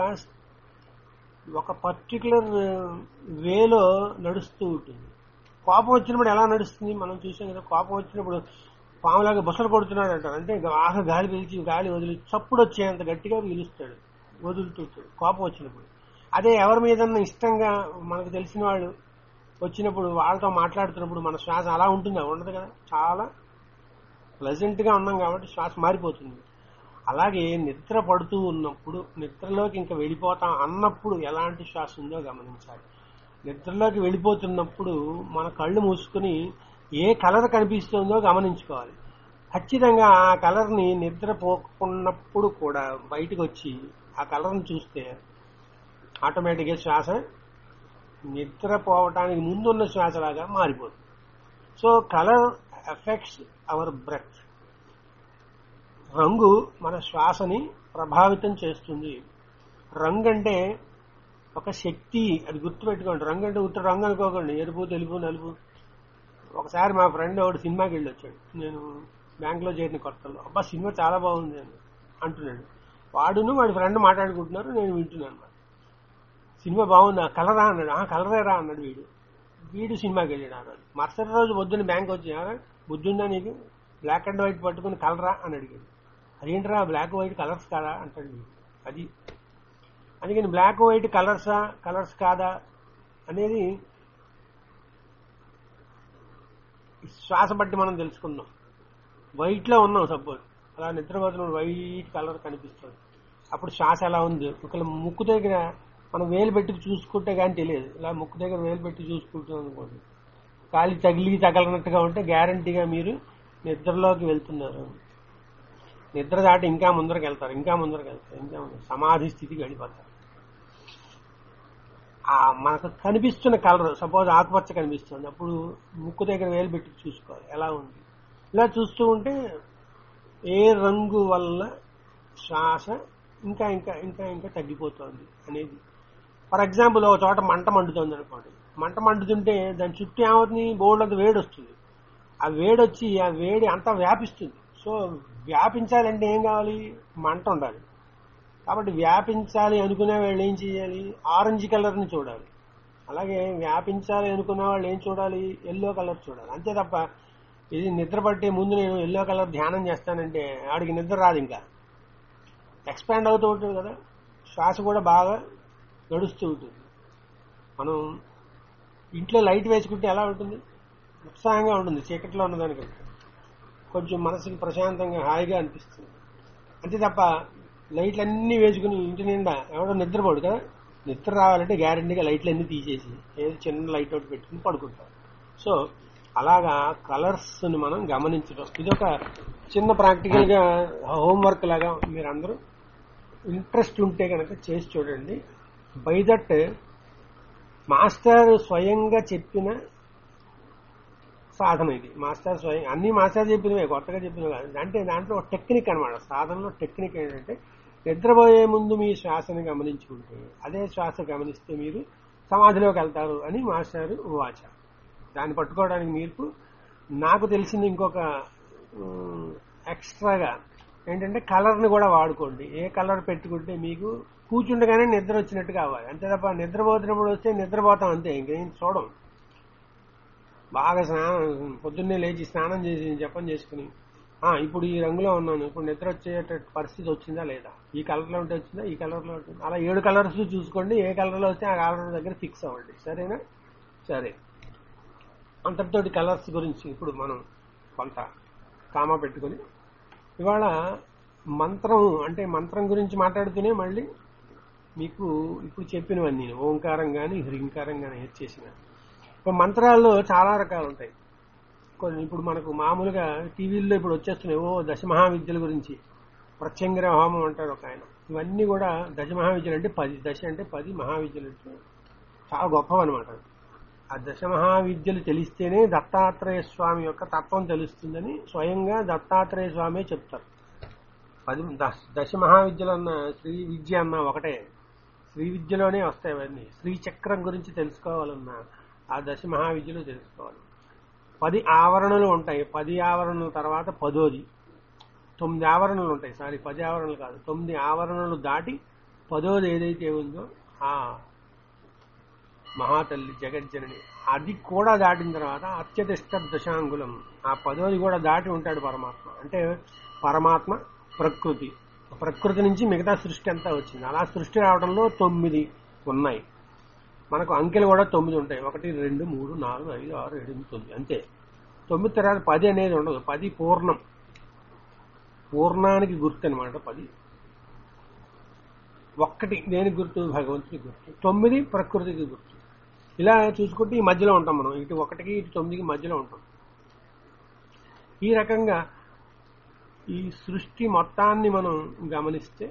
ఒక పర్టికులర్ వేలో నడుస్తూ ఉంటుంది కోపం వచ్చినప్పుడు ఎలా నడుస్తుంది మనం చూసాం కదా కోపం వచ్చినప్పుడు పాములాగా బుసలు కొడుతున్నాడు అంటారు అంటే బాగా గాలి పీల్చి గాలి వదిలి చప్పుడు వచ్చేంత గట్టిగా పీలుస్తాడు వదులుతుంటాడు కోపం వచ్చినప్పుడు అదే ఎవరి మీద ఇష్టంగా మనకు తెలిసిన వాళ్ళు వచ్చినప్పుడు వాళ్ళతో మాట్లాడుతున్నప్పుడు మన శ్వాస అలా ఉంటుందా ఉండదు కదా చాలా ప్లెజెంట్ గా ఉన్నాం కాబట్టి శ్వాస మారిపోతుంది అలాగే నిద్ర పడుతూ ఉన్నప్పుడు నిద్రలోకి ఇంకా వెళ్ళిపోతాం అన్నప్పుడు ఎలాంటి శ్వాస ఉందో గమనించాలి నిద్రలోకి వెళ్ళిపోతున్నప్పుడు మన కళ్ళు మూసుకుని ఏ కలర్ కనిపిస్తుందో గమనించుకోవాలి ఖచ్చితంగా ఆ కలర్ ని నిద్రపోకున్నప్పుడు కూడా బయటకు వచ్చి ఆ కలర్ ని చూస్తే ఆటోమేటిక్ గా శ్వాస నిద్రపోవటానికి ముందున్న శ్వాసలాగా మారిపోతుంది so colour effects our breath రంగు మన శ్వాసని ప్రభావితం చేస్తుంది రంగు అంటే ఒక శక్తి అది గుర్తుపెట్టుకోండి రంగు అంటే ఉత్తర రంగు అనుకోకండి ఎరుపు తెలుపు నలుపు ఒకసారి మా ఫ్రెండ్ ఒకడు సినిమాకి వెళ్ళి వచ్చాడు నేను బ్యాంకులో చేరిన కొత్తలో అబ్బా సినిమా చాలా బాగుంది అని అంటున్నాడు వాడును వాడి ఫ్రెండ్ మాట్లాడుకుంటున్నారు నేను వింటున్నాను అన్నమాట. సినిమా బాగుందా కలరా అన్నాడు ఆ కలరేరా అన్నాడు వీడు వీడు సినిమాకి వెళ్ళాడు ఆ రోజు మరుసటి రోజు పొద్దున్న బ్యాంక్ వచ్చి "ఆ, బుద్ధి ఉందా నీకు బ్లాక్ అండ్ వైట్ పట్టుకుని కలరా అని అడిగాడు అదేంట్రా బ్లాక్ వైట్ కలర్స్ కాదా అంటాడు వీడు అది అందుకని బ్లాక్ వైట్ కలర్సా కలర్స్ కాదా అనేది శ్వాస బట్టి మనం తెలుసుకుందాం వైట్ లో ఉన్నాం సపోజ్ అలా నిద్రపోతున్నప్పుడు వైట్ కలర్ కనిపిస్తుంది అప్పుడు శ్వాస ఎలా ఉంది ఒకవేళ ముక్కు దగ్గర మనం వేలు పెట్టి చూసుకుంటే కానీ తెలియదు ఇలా ముక్కు దగ్గర వేలు పెట్టి చూసుకుంటాం అనుకోండి కాలి తగిలి తగలనట్టుగా ఉంటే గ్యారంటీగా మీరు నిద్రలోకి వెళ్తున్నారు నిద్ర దాటి ఇంకా ముందరకు వెళ్తారు ఇంకా ముందరకు వెళ్తారు ఇంకా ముందరకు సమాధి స్థితికి వెళ్ళిపోతారు ఆ మనకు కనిపిస్తున్న కలర్ సపోజ్ ఆకుపచ్చ కనిపిస్తుంది అప్పుడు ముక్కు దగ్గర వేలు పెట్టి చూసుకోవాలి ఎలా ఉంది ఇలా చూస్తూ ఉంటే ఏ రంగు వల్ల శ్వాస ఇంకా ఇంకా ఇంకా ఇంకా తగ్గిపోతుంది అనేది ఫర్ ఎగ్జాంపుల్ ఒక చోట మంట మండుతుంది అనుకోండి మంట మండుతుంటే దాని చుట్టూ ఏమవుతుంది బోర్డు అంత వేడి వస్తుంది ఆ వేడి వచ్చి ఆ వేడి అంతా వ్యాపిస్తుంది సో వ్యాపించాలంటే ఏం కావాలి మంట ఉండాలి కాబట్టి వ్యాపించాలి అనుకునే వాళ్ళు ఏం చేయాలి ఆరెంజ్ కలర్ ని చూడాలి అలాగే వ్యాపించాలి అనుకున్న వాళ్ళు ఏం చూడాలి ఎల్లో కలర్ చూడాలి అంతే తప్ప ఇది నిద్ర పట్టే ముందు నేను ఎల్లో కలర్ ధ్యానం చేస్తానంటే ఆడికి నిద్ర రాదు ఇంకా ఎక్స్పాండ్ అవుతూ ఉంటుంది కదా శ్వాస కూడా బాగా నడుస్తూ ఉంటుంది మనం ఇంట్లో లైట్ వేసుకుంటే ఎలా ఉంటుంది ఉత్సాహంగా ఉంటుంది చీకట్లో ఉన్నదానికంటే కొంచెం మనసుకి ప్రశాంతంగా హాయిగా అనిపిస్తుంది అంతే తప్ప లైట్లన్నీ వేసుకుని ఇంటి నిండా ఎవడో నిద్రపోడు కదా నిద్ర రావాలంటే గ్యారంటీగా లైట్లు అన్ని తీసేసి ఏదో చిన్న లైట్ ఒకటి పెట్టుకుని పడుకుంటాం సో అలాగా కలర్స్ ని మనం గమనించడం ఇది ఒక చిన్న ప్రాక్టికల్ గా హోంవర్క్ లాగా మీరందరూ ఇంట్రెస్ట్ ఉంటే కనుక చేసి చూడండి బై దట్ మాస్టర్ స్వయంగా చెప్పిన సాధన ఇది మాస్టర్ స్వయం అన్ని మాస్టర్ చెప్పినవే కొత్తగా చెప్పినవి కాదు అంటే దాంట్లో ఒక టెక్నిక్ అనమాట సాధనలో టెక్నిక్ ఏంటంటే నిద్రపోయే ముందు మీ శ్వాసను గమనించుకుంటే అదే శ్వాస గమనిస్తే మీరు సమాధిలోకి వెళ్తారు అని మాస్టర్ వాచ దాన్ని పట్టుకోవడానికి మీకు నాకు తెలిసింది ఇంకొక ఉమ్, ఎక్స్ట్రాగా ఏంటంటే కలర్ని కూడా వాడుకోండి ఏ కలర్ పెట్టుకుంటే మీకు కూర్చుండగానే నిద్ర వచ్చినట్టు కావాలి అంతే తప్ప నిద్రపోతున్నప్పుడు వస్తే నిద్రపోతాం అంతే ఇంకేం చూడం బాగా స్నానం పొద్దున్నే లేచి స్నానం చేసి జపం చేసుకుని ఆ ఇప్పుడు ఈ రంగులో ఉన్నాను ఇప్పుడు నిద్ర వచ్చేట పరిస్థితి వచ్చిందా లేదా ఈ కలర్ లో ఉంటే వచ్చిందా ఈ కలర్ లో ఉంటుంది అలా ఏడు కలర్స్ చూసుకోండి ఏ కలర్ లో వస్తే ఆ కలర్ దగ్గర ఫిక్స్ అవ్వండి సరేనా సరే అంతటితోటి కలర్స్ గురించి ఇప్పుడు మనం కొంత కామా పెట్టుకొని ఇవాళ మంత్రం అంటే మంత్రం గురించి మాట్లాడుతూనే మళ్ళీ మీకు ఇప్పుడు చెప్పినవన్నీ ఓంకారం కానీ హ్రీంకారం కానీ చేసిన ఇప్పుడు మంత్రాల్లో చాలా రకాలు ఉంటాయి కొన్ని ఇప్పుడు మనకు మామూలుగా టీవీల్లో ఇప్పుడు వచ్చేస్తున్నాయి ఓ దశమహావిద్యల గురించి ప్రత్యంగిర హోమం అంటారు ఒక ఆయన ఇవన్నీ కూడా దశమహావిద్యలు అంటే పది దశ అంటే పది మహావిద్యలు అంటే చాలా గొప్పవన్నమాట ఆ దశమహావిద్యలు తెలిస్తేనే దత్తాత్రేయ స్వామి యొక్క తత్వం తెలుస్తుందని స్వయంగా దత్తాత్రేయ స్వామి చెప్తారు పది దశ- దశ మహావిద్యలు అన్న శ్రీ విద్య అన్న ఒకటే శ్రీ విద్యలోనే వస్తాయి అవన్నీ శ్రీచక్రం గురించి తెలుసుకోవాలన్నా ఆ దశ మహావిద్యలు తెలుసుకోవాలి పది ఆవరణలు ఉంటాయి పది ఆవరణల తర్వాత పదోది తొమ్మిది ఆవరణలు ఉంటాయి సారీ పది ఆవరణలు కాదు తొమ్మిది ఆవరణలు దాటి పదోది ఏదైతే ఉందో ఆ మహాతల్లి జగజ్జనని అది కూడా దాటిన తర్వాత అత్యతిష్ట దశాంగులం ఆ పదోది కూడా దాటి ఉంటాడు పరమాత్మ అంటే పరమాత్మ ప్రకృతి ప్రకృతి నుంచి మిగతా సృష్టి అంతా వచ్చింది అలా సృష్టి రావడంలో తొమ్మిది ఉన్నాయి మనకు అంకెలు కూడా తొమ్మిది ఉంటాయి ఒకటి రెండు మూడు నాలుగు ఐదు ఆరు ఏడు ఎనిమిది తొమ్మిది అంతే తొమ్మిది తర్వాత పది అనేది ఉండదు పది పూర్ణం పూర్ణానికి గుర్తు అనమాట పది ఒక్కటి దేనికి గుర్తు భగవంతుడి గుర్తు తొమ్మిది ప్రకృతికి గుర్తు ఇలా చూసుకుంటే ఈ మధ్యలో ఉంటాం మనం ఇటు ఒకటికి ఇటు తొమ్మిదికి మధ్యలో ఉంటాం ఈ రకంగా ఈ సృష్టి మొత్తాన్ని మనం గమనిస్తే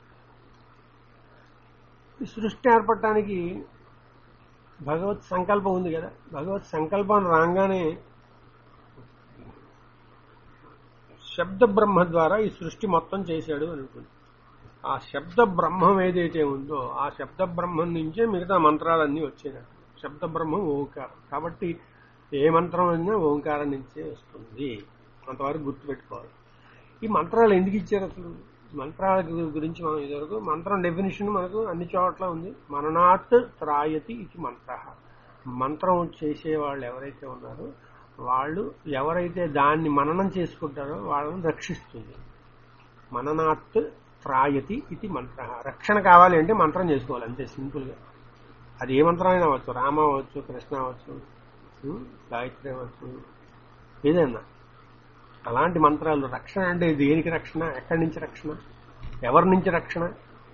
ఈ సృష్టి ఏర్పడటానికి భగవత్ సంకల్పం ఉంది కదా భగవత్ సంకల్పం రాగానే శబ్ద బ్రహ్మ ద్వారా ఈ సృష్టి మొత్తం చేశాడు అని ఉంటుంది ఆ శబ్ద బ్రహ్మం ఏదైతే ఉందో ఆ శబ్ద బ్రహ్మం నుంచే మిగతా మంత్రాలన్నీ వచ్చాయి శబ్ద బ్రహ్మం ఓంకారం కాబట్టి ఏ మంత్రం అయినా ఓంకారం నుంచే వస్తుంది అంతవరకు గుర్తుపెట్టుకోవాలి ఈ మంత్రాలు ఎందుకు ఇచ్చారు అసలు మంత్రాల గు- గురించి మనం ఇదివరకు మంత్రం డెఫినేషన్ మనకు అన్ని చోట్ల ఉంది మననాత్ త్రాయతి ఇది మంత్ర మంత్రం చేసే వాళ్ళు ఎవరైతే ఉన్నారో వాళ్ళు ఎవరైతే దాన్ని మననం చేసుకుంటారో వాళ్ళని రక్షిస్తుంది మననాత్ త్రాయతి ఇది మంత్ర రక్షణ కావాలి అంటే మంత్రం చేసుకోవాలి అంతే సింపుల్ గా అది ఏ మంత్రం అయినా అవ్వచ్చు రామ అవ్వచ్చు కృష్ణ అవ్వచ్చు ఉం, గాయత్రి అవ్వచ్చు ఏదైనా అలాంటి మంత్రాలు రక్షణ అంటే దేనికి రక్షణ ఎక్కడి నుంచి రక్షణ ఎవరి నుంచి రక్షణ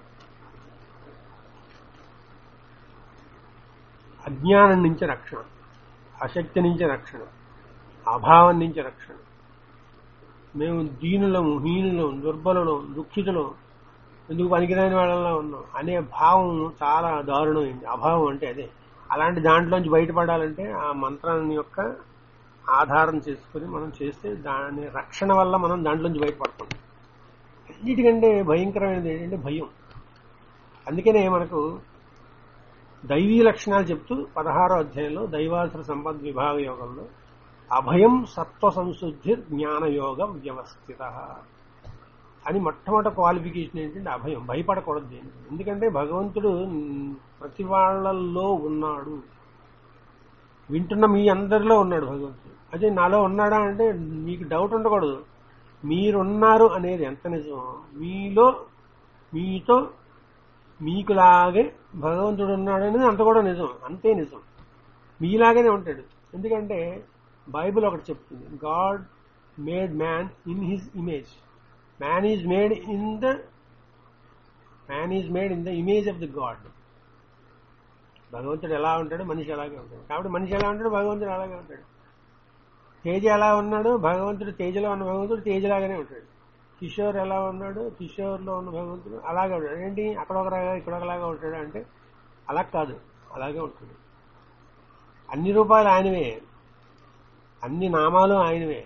అజ్ఞానం నుంచి రక్షణ అశక్తి నుంచి రక్షణ అభావం నుంచి రక్షణ మేము దీనులము హీనులం దుర్బలులం దుఃఖితులం ఎందుకు పనికిరాని వాళ్ళలా ఉన్నాం అనే భావం చాలా దారుణమైంది అభావం అంటే అదే అలాంటి దాంట్లోంచి బయటపడాలంటే ఆ మంత్రాన్ని యొక్క ఆధారం చేసుకుని మనం చేస్తే దాని రక్షణ వల్ల మనం దాంట్లోంచి బయటపడతాం అన్నిటికంటే భయంకరమైనది ఏంటంటే భయం అందుకనే మనకు దైవీ లక్షణాలు చెప్తూ పదహారో అధ్యాయంలో దైవాసుర సంపద్ విభాగ యోగంలో అభయం సత్వ సంశుద్ధి జ్ఞానయోగ వ్యవస్థిత అని మొట్టమొదటి క్వాలిఫికేషన్ ఏంటంటే అభయం భయపడకూడదు దేనికి ఎందుకంటే భగవంతుడు మ్, ప్రతి వాళ్ళల్లో ఉన్నాడు వింటున్న మీ అందరిలో ఉన్నాడు భగవంతుడు అదే నాలో ఉన్నాడా అంటే మీకు డౌట్ ఉండకూడదు మీరున్నారు అనేది ఎంత నిజం మీలో మీతో మీకులాగే భగవంతుడు ఉన్నాడు అనేది అంత కూడా నిజం అంతే నిజం మీలాగానే ఉంటాడు ఎందుకంటే బైబిల్ ఒకటి చెప్తుంది God made man in his image man is made in the man is made in the image of the God భగవంతుడు ఎలా ఉంటాడు మనిషి అలాగే ఉంటాడు కాబట్టి మనిషి ఎలా ఉంటాడు భగవంతుడు అలాగే ఉంటాడు తేజ ఎలా ఉన్నాడు భగవంతుడు తేజలో ఉన్న భగవంతుడు తేజలాగానే ఉంటాడు కిషోర్ ఎలా ఉన్నాడు కిషోర్లో ఉన్న భగవంతుడు అలాగే ఉంటాడు ఏంటి అక్కడ ఒకలాగా ఇక్కడ ఒకలాగా ఉంటాడు అంటే అలా కాదు అలాగే ఉంటాడు అన్ని రూపాయలు ఆయనవే అన్ని నామాలు ఆయనవే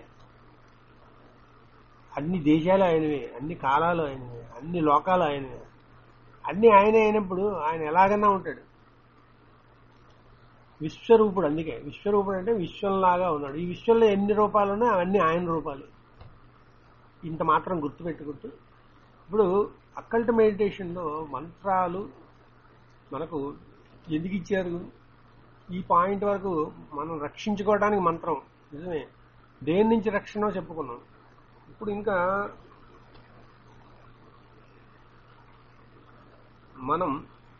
అన్ని దేశాలు ఆయనవే అన్ని కాలాలు ఆయనవే అన్ని లోకాలు ఆయనవే అన్ని ఆయనే అయినప్పుడు ఆయన ఎలాగన్నా ఉంటాడు విశ్వరూపుడు అందుకే విశ్వరూపుడు అంటే విశ్వంలాగా ఉన్నాడు ఈ విశ్వంలో ఎన్ని రూపాలు ఉన్నాయి అవన్నీ ఆయన రూపాలు ఇంత మాత్రం గుర్తుపెట్టుకుంటూ ఇప్పుడు అక్కల్ట్ మెడిటేషన్లో మంత్రాలు మనకు ఎందుకు ఇచ్చారు ఈ పాయింట్ వరకు మనం రక్షించుకోవడానికి మంత్రం నిజమే దేని నుంచి రక్షణ చెప్పుకున్నాం ఇప్పుడు ఇంకా మనం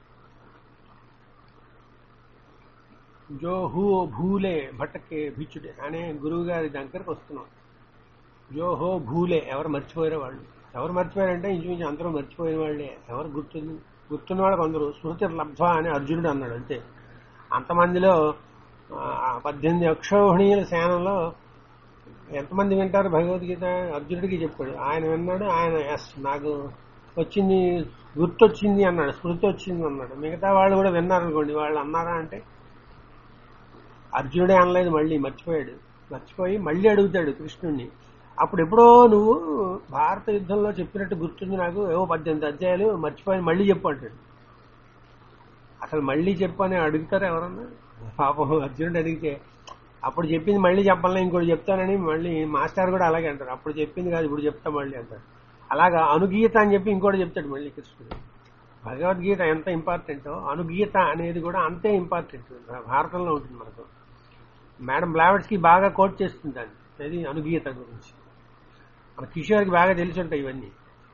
జో హూ భూలే భటకే భిచ్చుడే అనే గురువు గారి దగ్గరకు వస్తున్నాం జో హో భూలే ఎవరు మర్చిపోయారో వాళ్ళు ఎవరు మర్చిపోయారంటే ఇంచుమించు అందరూ మర్చిపోయిన వాళ్ళే ఎవరు గుర్తుంది గుర్తున్న వాళ్ళు కొందరు స్మృతి లబ్ధ అని అర్జునుడు అన్నాడు అంతే అంతమందిలో ఆ, పద్దెనిమిది అక్షోహిణీయుల సేనలో ఎంతమంది వింటారు భగవద్గీత అర్జునుడికి చెప్పాడు ఆయన విన్నాడు ఆయన ఎస్ నాకు వచ్చింది గుర్తొచ్చింది అన్నాడు స్మృతి వచ్చింది అన్నాడు మిగతా వాళ్ళు కూడా విన్నారు అనుకోండి వాళ్ళు అన్నారా అంటే అర్జునుడే అనలేదు మళ్ళీ మర్చిపోయాడు మర్చిపోయి మళ్ళీ అడుగుతాడు కృష్ణుడిని అప్పుడు ఎప్పుడో నువ్వు భారత యుద్ధంలో చెప్పినట్టు గుర్తుంది నాకు ఏవో పద్దెనిమిది అధ్యాయాలు మర్చిపోయి మళ్ళీ చెప్పు అంటాడు అసలు మళ్ళీ చెప్పు అని అడుగుతారు ఎవరన్నా పాపం అర్జునుడు అడిగితే అప్పుడు చెప్పింది మళ్ళీ చెప్పాలని ఇంకోటి చెప్తానని మళ్ళీ మాస్టర్ కూడా అలాగే అంటారు అప్పుడు చెప్పింది కాదు ఇప్పుడు చెప్తా మళ్ళీ అంటారు అలాగా అనుగీత అని చెప్పి ఇంకోటి చెప్తాడు మళ్ళీ కృష్ణుడు భగవద్గీత ఎంత ఇంపార్టెంటో అనుగీత అనేది కూడా అంతే ఇంపార్టెంట్ భారతంలో ఉంటుంది మనకు మేడం బ్లావెట్స్కి బాగా కోట్ చేస్తుంది దాన్ని అది అనుగీత గురించి మన కిషోర్కి బాగా తెలిసి ఉంటాయి ఇవన్నీ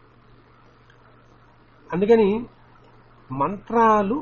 అందుకని మంత్రాలు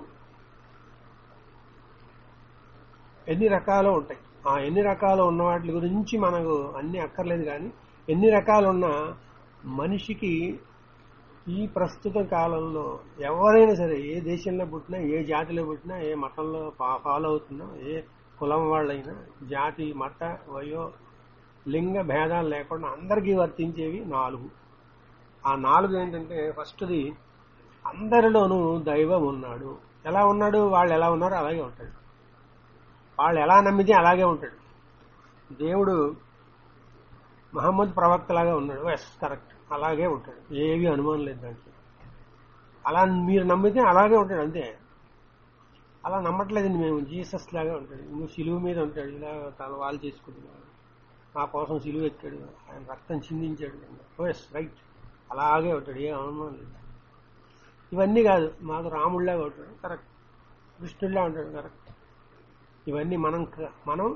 ఎన్ని రకాలు ఉంటాయి ఆ ఎన్ని రకాలు ఉన్న వాటి గురించి మనకు అన్ని అక్కర్లేదు కానీ ఎన్ని రకాలు ఉన్నా మనిషికి ఈ ప్రస్తుత కాలంలో ఎవరైనా సరే ఏ దేశంలో పుట్టినా ఏ జాతిలో పుట్టినా ఏ మతంలో ఫా- ఫాలో అవుతున్నా ఏ కులం వాళ్ళైనా జాతి మత వయో లింగ భేదాలు లేకుండా అందరికీ వర్తించేవి నాలుగు ఆ నాలుగు ఏంటంటే ఫస్ట్ది అందరిలోనూ దైవం ఉన్నాడు ఎలా ఉన్నాడు వాళ్ళు ఎలా ఉన్నారో అలాగే ఉంటాడు వాళ్ళు ఎలా నమ్మితే అలాగే ఉంటాడు దేవుడు మహమ్మద్ ప్రవక్తలాగా ఉన్నాడు ఎస్ కరెక్ట్ అలాగే ఉంటాడు ఏవి అనుమానం లేదు దాంట్లో అలా మీరు నమ్మితే అలాగే ఉంటాడు అంతే అలా నమ్మట్లేదండి మేము జీసస్ లాగా ఉంటాడు నువ్వు సిలువు మీద ఉంటాడు ఇలా తన వాళ్ళు చేసుకుంటున్నాడు నా కోసం సిలువు ఎక్కాడు ఆయన రక్తం చిందించాడు ఎస్ రైట్ అలాగే ఉంటాడు ఏ అనుమానం లేదు ఇవన్నీ కాదు మాకు రాముడిలాగా ఉంటాడు కరెక్ట్ కృష్ణుడిలా ఉంటాడు కరెక్ట్ ఇవన్నీ మనం క- మనం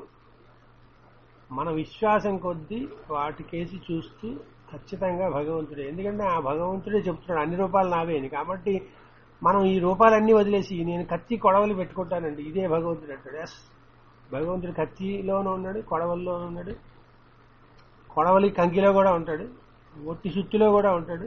మన విశ్వాసం కొద్దీ వాటికేసి చూస్తూ ఖచ్చితంగా భగవంతుడే ఎందుకంటే ఆ భగవంతుడే చెప్తున్నాడు అన్ని రూపాలు నావే అని కాబట్టి మనం ఈ రూపాలన్నీ వదిలేసి నేను కత్తి కొడవలి పెట్టుకుంటానండి ఇదే భగవంతుడు అంటాడు ఎస్ భగవంతుడు కత్తిలోనూ ఉన్నాడు కొడవల్లోనూ ఉన్నాడు కొడవలి కంకిలో కూడా ఉంటాడు ఒట్టి సుత్తిలో కూడా ఉంటాడు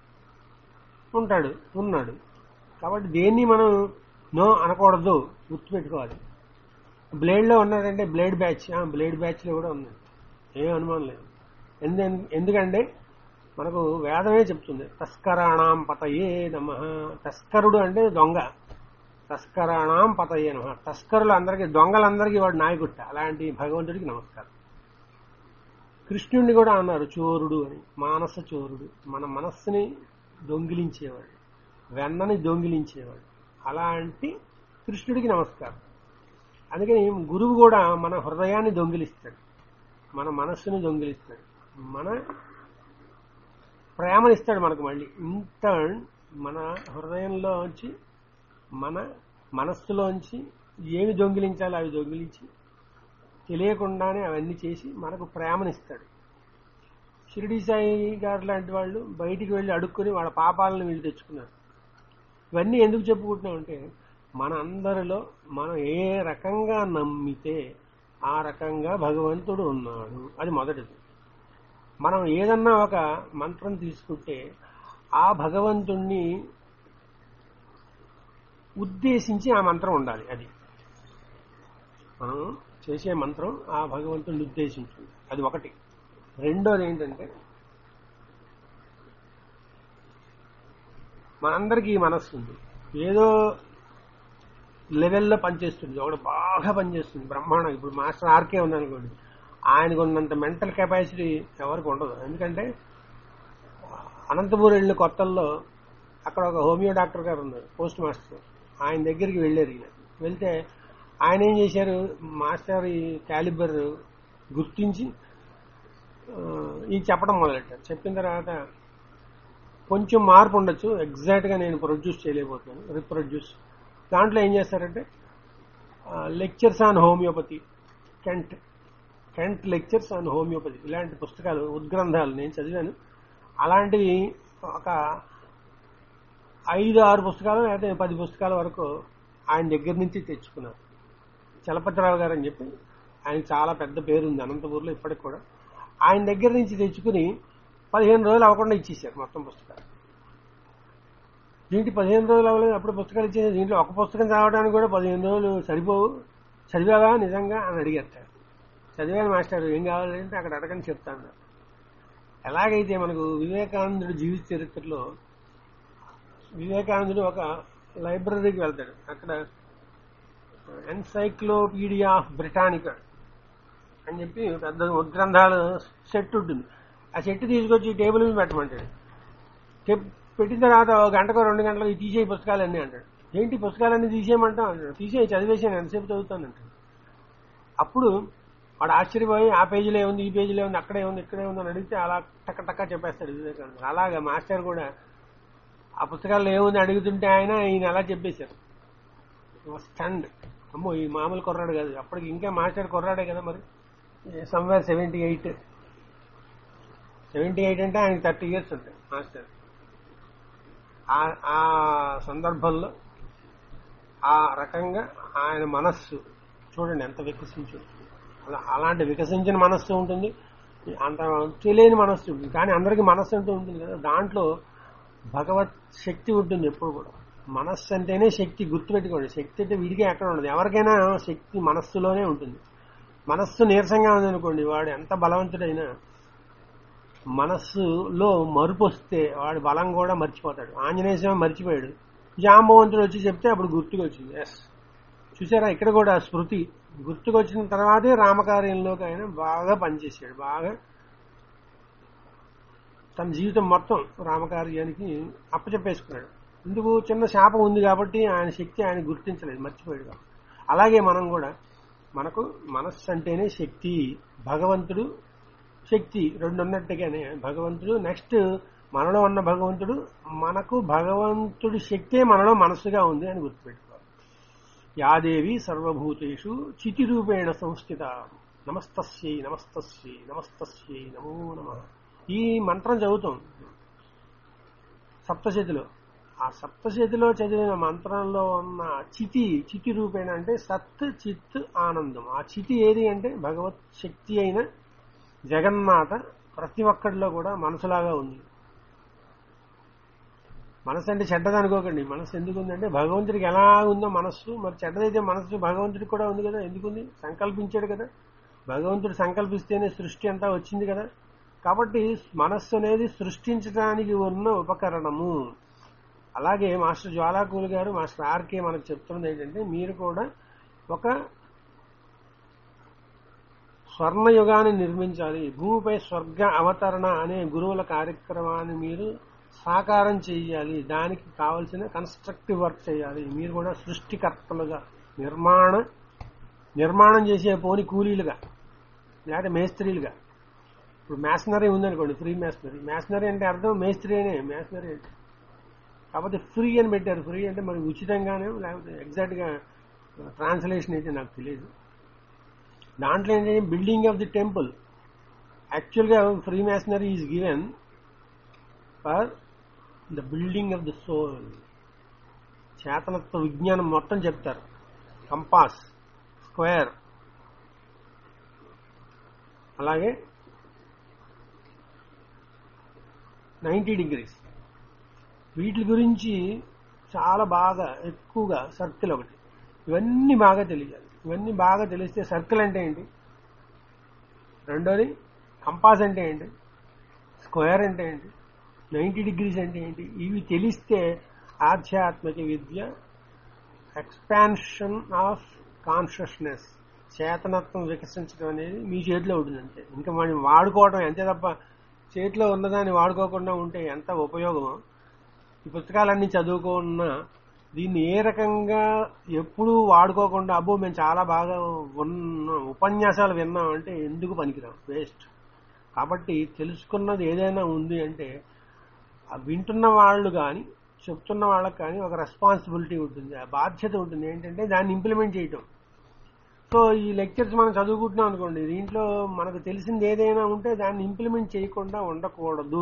ఉంటాడు ఉన్నాడు కాబట్టి దేన్ని మనం నో అనకూడదు గుర్తుపెట్టుకోవాలి బ్లేడ్లో ఉన్నాడంటే బ్లేడ్ బ్యాచ్ ఆ, బ్లేడ్ బ్యాచ్లో కూడా ఉన్నాడు ఏం అనుమానం లేదు ఎందు- ఎందుకంటే మనకు వేదమే చెప్తుంది తస్కరాణం పతయే నమ తస్కరుడు అంటే దొంగ తస్కరాణం పతయే నమ తస్కరులు అందరికీ దొంగలందరికీ వాడు నాయకుట్ట అలాంటి భగవంతుడికి నమస్కారం కృష్ణుడిని కూడా అన్నారు చోరుడు అని మానస చోరుడు మన మనస్సుని దొంగిలించేవాడు వెన్నని దొంగిలించేవాడు అలాంటి కృష్ణుడికి నమస్కారం అందుకని గురువు కూడా మన హృదయాన్ని దొంగిలిస్తాడు మన మనస్సుని దొంగిలిస్తాడు మన ప్రేమనిస్తాడు మనకు మళ్ళీ ఇంత మన హృదయంలోంచి మన మనస్సులోంచి ఏమి దొంగిలించాలో అవి దొంగిలించి తెలియకుండానే అవన్నీ చేసి మనకు ప్రేమనిస్తాడు షిరిడి సాయి గారు లాంటి వాళ్ళు బయటికి వెళ్ళి అడుక్కుని వాళ్ళ పాపాలను వీళ్ళు తెచ్చుకున్నారు ఇవన్నీ ఎందుకు చెప్పుకుంటున్నామంటే మన అందరిలో మనం ఏ రకంగా నమ్మితే ఆ రకంగా భగవంతుడు ఉన్నాడు అది మొదటిది మనం ఏదన్నా ఒక మంత్రం తీసుకుంటే ఆ భగవంతుణ్ణి ఉద్దేశించి ఆ మంత్రం ఉండాలి అది మనం చేసే మంత్రం ఆ భగవంతుణ్ణి ఉద్దేశించింది అది ఒకటి రెండోది ఏంటంటే మనందరికీ ఈ మనస్సు ఉంది ఏదో లెవెల్లో పనిచేస్తుంది ఒకడు బాగా పనిచేస్తుంది బ్రహ్మాండం ఇప్పుడు మాస్టర్ ఆర్కే ఉందనుకోండి ఆయనకు ఉన్నంత మెంటల్ కెపాసిటీ ఎవరికి ఉండదు ఎందుకంటే అనంతపూర్ వెళ్ళిన కొత్తల్లో అక్కడ ఒక హోమియో డాక్టర్ గారు ఉన్నారు పోస్ట్ మాస్టర్ ఆయన దగ్గరికి వెళ్ళారు ఈయన వెళ్తే ఆయన ఏం చేశారు మాస్టర్ ఈ క్యాలిబర్ గుర్తించి ఆ, ఇది చెప్పడం మొదలెట్టారు చెప్పిన తర్వాత కొంచెం మార్పు ఉండొచ్చు ఎగ్జాక్ట్ గా నేను ప్రొడ్యూస్ చేయలేకపోతున్నాను రిప్రొడ్యూస్ దాంట్లో ఏం చేస్తారంటే lectures on homeopathy Kent Kent lectures on homeopathy ఇలాంటి పుస్తకాలు ఉద్గ్రంథాలు నేను చదివాను అలాంటివి ఒక ఐదు ఆరు పుస్తకాలు లేకపోతే పది పుస్తకాల వరకు ఆయన దగ్గర నుంచి తెచ్చుకున్నారు చలపతిరావు గారు అని చెప్పి ఆయన చాలా పెద్ద పేరు ఉంది అనంతపూర్లో ఇప్పటికి కూడా ఆయన దగ్గర నుంచి తెచ్చుకుని పదిహేను రోజులు అవ్వకుండా ఇచ్చేసారు మొత్తం పుస్తకాలు దీంట్లో పదిహేను రోజులు అవ్వలేదు అప్పుడు పుస్తకాలు ఇచ్చేసి దీంట్లో ఒక పుస్తకం చదవడానికి కూడా పదిహేను రోజులు సరిపోవు చదివావా నిజంగా అని అడిగారు చదివాను మాస్టర్ ఏం కావాలంటే అక్కడ అడగని చెప్తాను ఎలాగైతే మనకు వివేకానందుడి జీవిత చరిత్రలో వివేకానందుడు ఒక లైబ్రరీకి వెళ్తాడు అక్కడ ఎన్సైక్లోపీడియా ఆఫ్ బ్రిటానికా అని చెప్పి పెద్ద ఉద్గ్రంథాల సెట్ ఉంటుంది ఆ సెట్ తీసుకొచ్చి టేబుల్ మీద పెట్టమంటాడు టెప్- పెట్టిన తర్వాత ఒక గంటకో రెండు గంటలకు తీసేయి పుస్తకాలన్నీ అంటాడు ఏంటి పుస్తకాలన్నీ తీసేయమంటాం అంటాడు తీసేయి చదివేసాను ఎంతసేపు చదువుతాను అంటాడు అప్పుడు వాడు ఆశ్చర్యపోయి ఆ పేజీలో ఏముంది ఈ పేజీలో ఉంది అక్కడే ఉంది ఇక్కడే ఉంది అని అడిగితే అలా టక్క టక్క చెప్పేస్తాడు వివేకానంద అలాగా మాస్టర్ కూడా ఆ పుస్తకాల్లో ఏముంది అడుగుతుంటే ఆయన ఈయన అలా చెప్పేశారు స్టండ్ అమ్మో ఈ మామూలు కుర్రాడు కాదు అప్పటికి ఇంకా మాస్టర్ కుర్రాడే కదా మరి somewhere seventy eight seventy eight అంటే ఆయనకి థర్టీ ఇయర్స్ ఉంటాయి మాస్టర్ ఆ- ఆ సందర్భంలో ఆ రకంగా ఆయన మనస్సు చూడండి ఎంత వికసించి ఉంటుంది. అలా అలాంటి వికసించిన మనస్సు ఉంటుంది అంత తెలియని మనస్సు ఉంటుంది కానీ అందరికీ మనస్సు అంటూ ఉంటుంది కదా దాంట్లో భగవత్ శక్తి ఉంటుంది ఎప్పుడు కూడా మనస్సు అంటేనే శక్తి గుర్తుపెట్టుకోండి శక్తి అంటే విడిగా ఎక్కడ ఉండదు ఎవరికైనా శక్తి మనస్సులోనే ఉంటుంది మనస్సు నీరసంగా ఉందనుకోండి వాడు ఎంత బలవంతుడైనా మనస్సులో మరుపు వస్తే వాడి బలం కూడా మర్చిపోతాడు ఆంజనేయ స్వామి మర్చిపోయాడు జాంబవంతుడు వచ్చి చెప్తే అప్పుడు గుర్తుకొచ్చింది ఎస్ చూసారా ఇక్కడ కూడా స్మృతి గుర్తుకొచ్చిన తర్వాతే రామకార్యంలోకి ఆయన బాగా పనిచేశాడు బాగా తన జీవితం మొత్తం రామకార్యానికి అప్పచెప్పేసుకున్నాడు ఇందుకు చిన్న శాపం ఉంది కాబట్టి ఆయన శక్తి ఆయన గుర్తించలేదు మర్చిపోయాడు కాబట్టి. అలాగే మనం కూడా మనకు మనస్సు అంటేనే శక్తి భగవంతుడు శక్తి రెండు ఉన్నట్టుగానే భగవంతుడు నెక్స్ట్ మనలో ఉన్న భగవంతుడు మనకు భగవంతుడి శక్తే మనలో మనస్సుగా ఉంది అని గుర్తుపెట్టుకోవాలి యాదేవి సర్వభూతేషు చితి రూపేణ సంస్థిత నమస్తస్యై నమస్తస్యై నమస్తస్యై నమో నమ ఈ మంత్రం చదువుతాం సప్తశతిలో ఆ సప్తశతిలో చదివిన మంత్రంలో ఉన్న చితి చితి రూపేణ అంటే సత్ చిత్ ఆనందం ఆ చితి ఏది అంటే భగవత్ శక్తి అయిన జగన్మాత ప్రతి ఒక్కడిలో కూడా మనసులాగా ఉంది మనసు అంటే చెడ్డది అనుకోకండి మనసు ఎందుకు ఉందంటే భగవంతుడికి ఎలా ఉందో మనస్సు మరి చెడ్డదైతే మనస్సు భగవంతుడికి కూడా ఉంది కదా ఎందుకుంది సంకల్పించాడు కదా భగవంతుడు సంకల్పిస్తేనే సృష్టి అంతా వచ్చింది కదా కాబట్టి మనస్సు అనేది సృష్టించడానికి ఉన్న ఉపకరణము అలాగే మాస్టర్ జ్వాలాకూల్ గారు మాస్టర్ ఆర్కే మనకు చెప్తున్నది ఏంటంటే మీరు కూడా ఒక స్వర్ణయుగాన్ని నిర్మించాలి భూమిపై స్వర్గ అవతరణ అనే గురువుల కార్యక్రమాన్ని మీరు సాకారం చేయాలి దానికి కావలసిన కన్స్ట్రక్టివ్ వర్క్ చేయాలి మీరు కూడా సృష్టికర్తలుగా నిర్మాణ నిర్మాణం చేసే పోని కూలీలుగా లేకపోతే మేస్త్రీలుగా ఇప్పుడు మేసనరీ ఉందనుకోండి ఫ్రీ మేసనరీ మేసనరీ అంటే అర్థం మేస్త్రీ అనే మేసనరీ అంటే కాకపోతే ఫ్రీ అని పెట్టారు ఫ్రీ అంటే మరి ఉచితంగానే లేకపోతే ఎగ్జాక్ట్ గా ట్రాన్స్లేషన్ అయితే నాకు తెలియదు దాంట్లో ఏంటంటే building of the temple actually free masonry is given for the building of the soul చేతనత్వ విజ్ఞానం మొత్తం చెప్తారు కంపాస్ స్క్వేర్ అలాగే నైంటీ డిగ్రీస్ వీటి గురించి చాలా బాగా ఎక్కువగా సర్కిల్ ఒకటి ఇవన్నీ బాగా తెలియాలి ఇవన్నీ బాగా తెలిస్తే సర్కిల్ అంటే ఏంటి రెండోది కంపాస్ అంటే ఏంటి స్క్వేర్ అంటే ఏంటి నైంటీ డిగ్రీస్ అంటే ఏంటి ఇవి తెలిస్తే ఆధ్యాత్మిక విద్య ఎక్స్పాన్షన్ ఆఫ్ కాన్షియస్నెస్ చేతనత్వం వికసించడం అనేది మీ చేతిలో ఉంటుంది అంతే ఇంకా మనం వాడుకోవడం అంతే తప్ప చేతిలో ఉన్నదాన్ని వాడుకోకుండా ఉంటే ఎంత ఉపయోగమో ఈ పుస్తకాలన్నీ చదువుకున్నా దీన్ని ఏ రకంగా ఎప్పుడూ వాడుకోకుండా అబ్బో మేము చాలా బాగా ఉన్నాం ఉపన్యాసాలు విన్నాం అంటే ఎందుకు పనికిరాం వేస్ట్ కాబట్టి తెలుసుకున్నది ఏదైనా ఉంది అంటే ఆ వింటున్న వాళ్ళు కానీ చెప్తున్న వాళ్ళకి కానీ ఒక రెస్పాన్సిబిలిటీ ఉంటుంది ఆ బాధ్యత ఉంటుంది ఏంటంటే దాన్ని ఇంప్లిమెంట్ చేయటం సో ఈ లెక్చర్స్ మనం చదువుకుంటున్నాం అనుకోండి దీంట్లో మనకు తెలిసింది ఏదైనా ఉంటే దాన్ని ఇంప్లిమెంట్ చేయకుండా ఉండకూడదు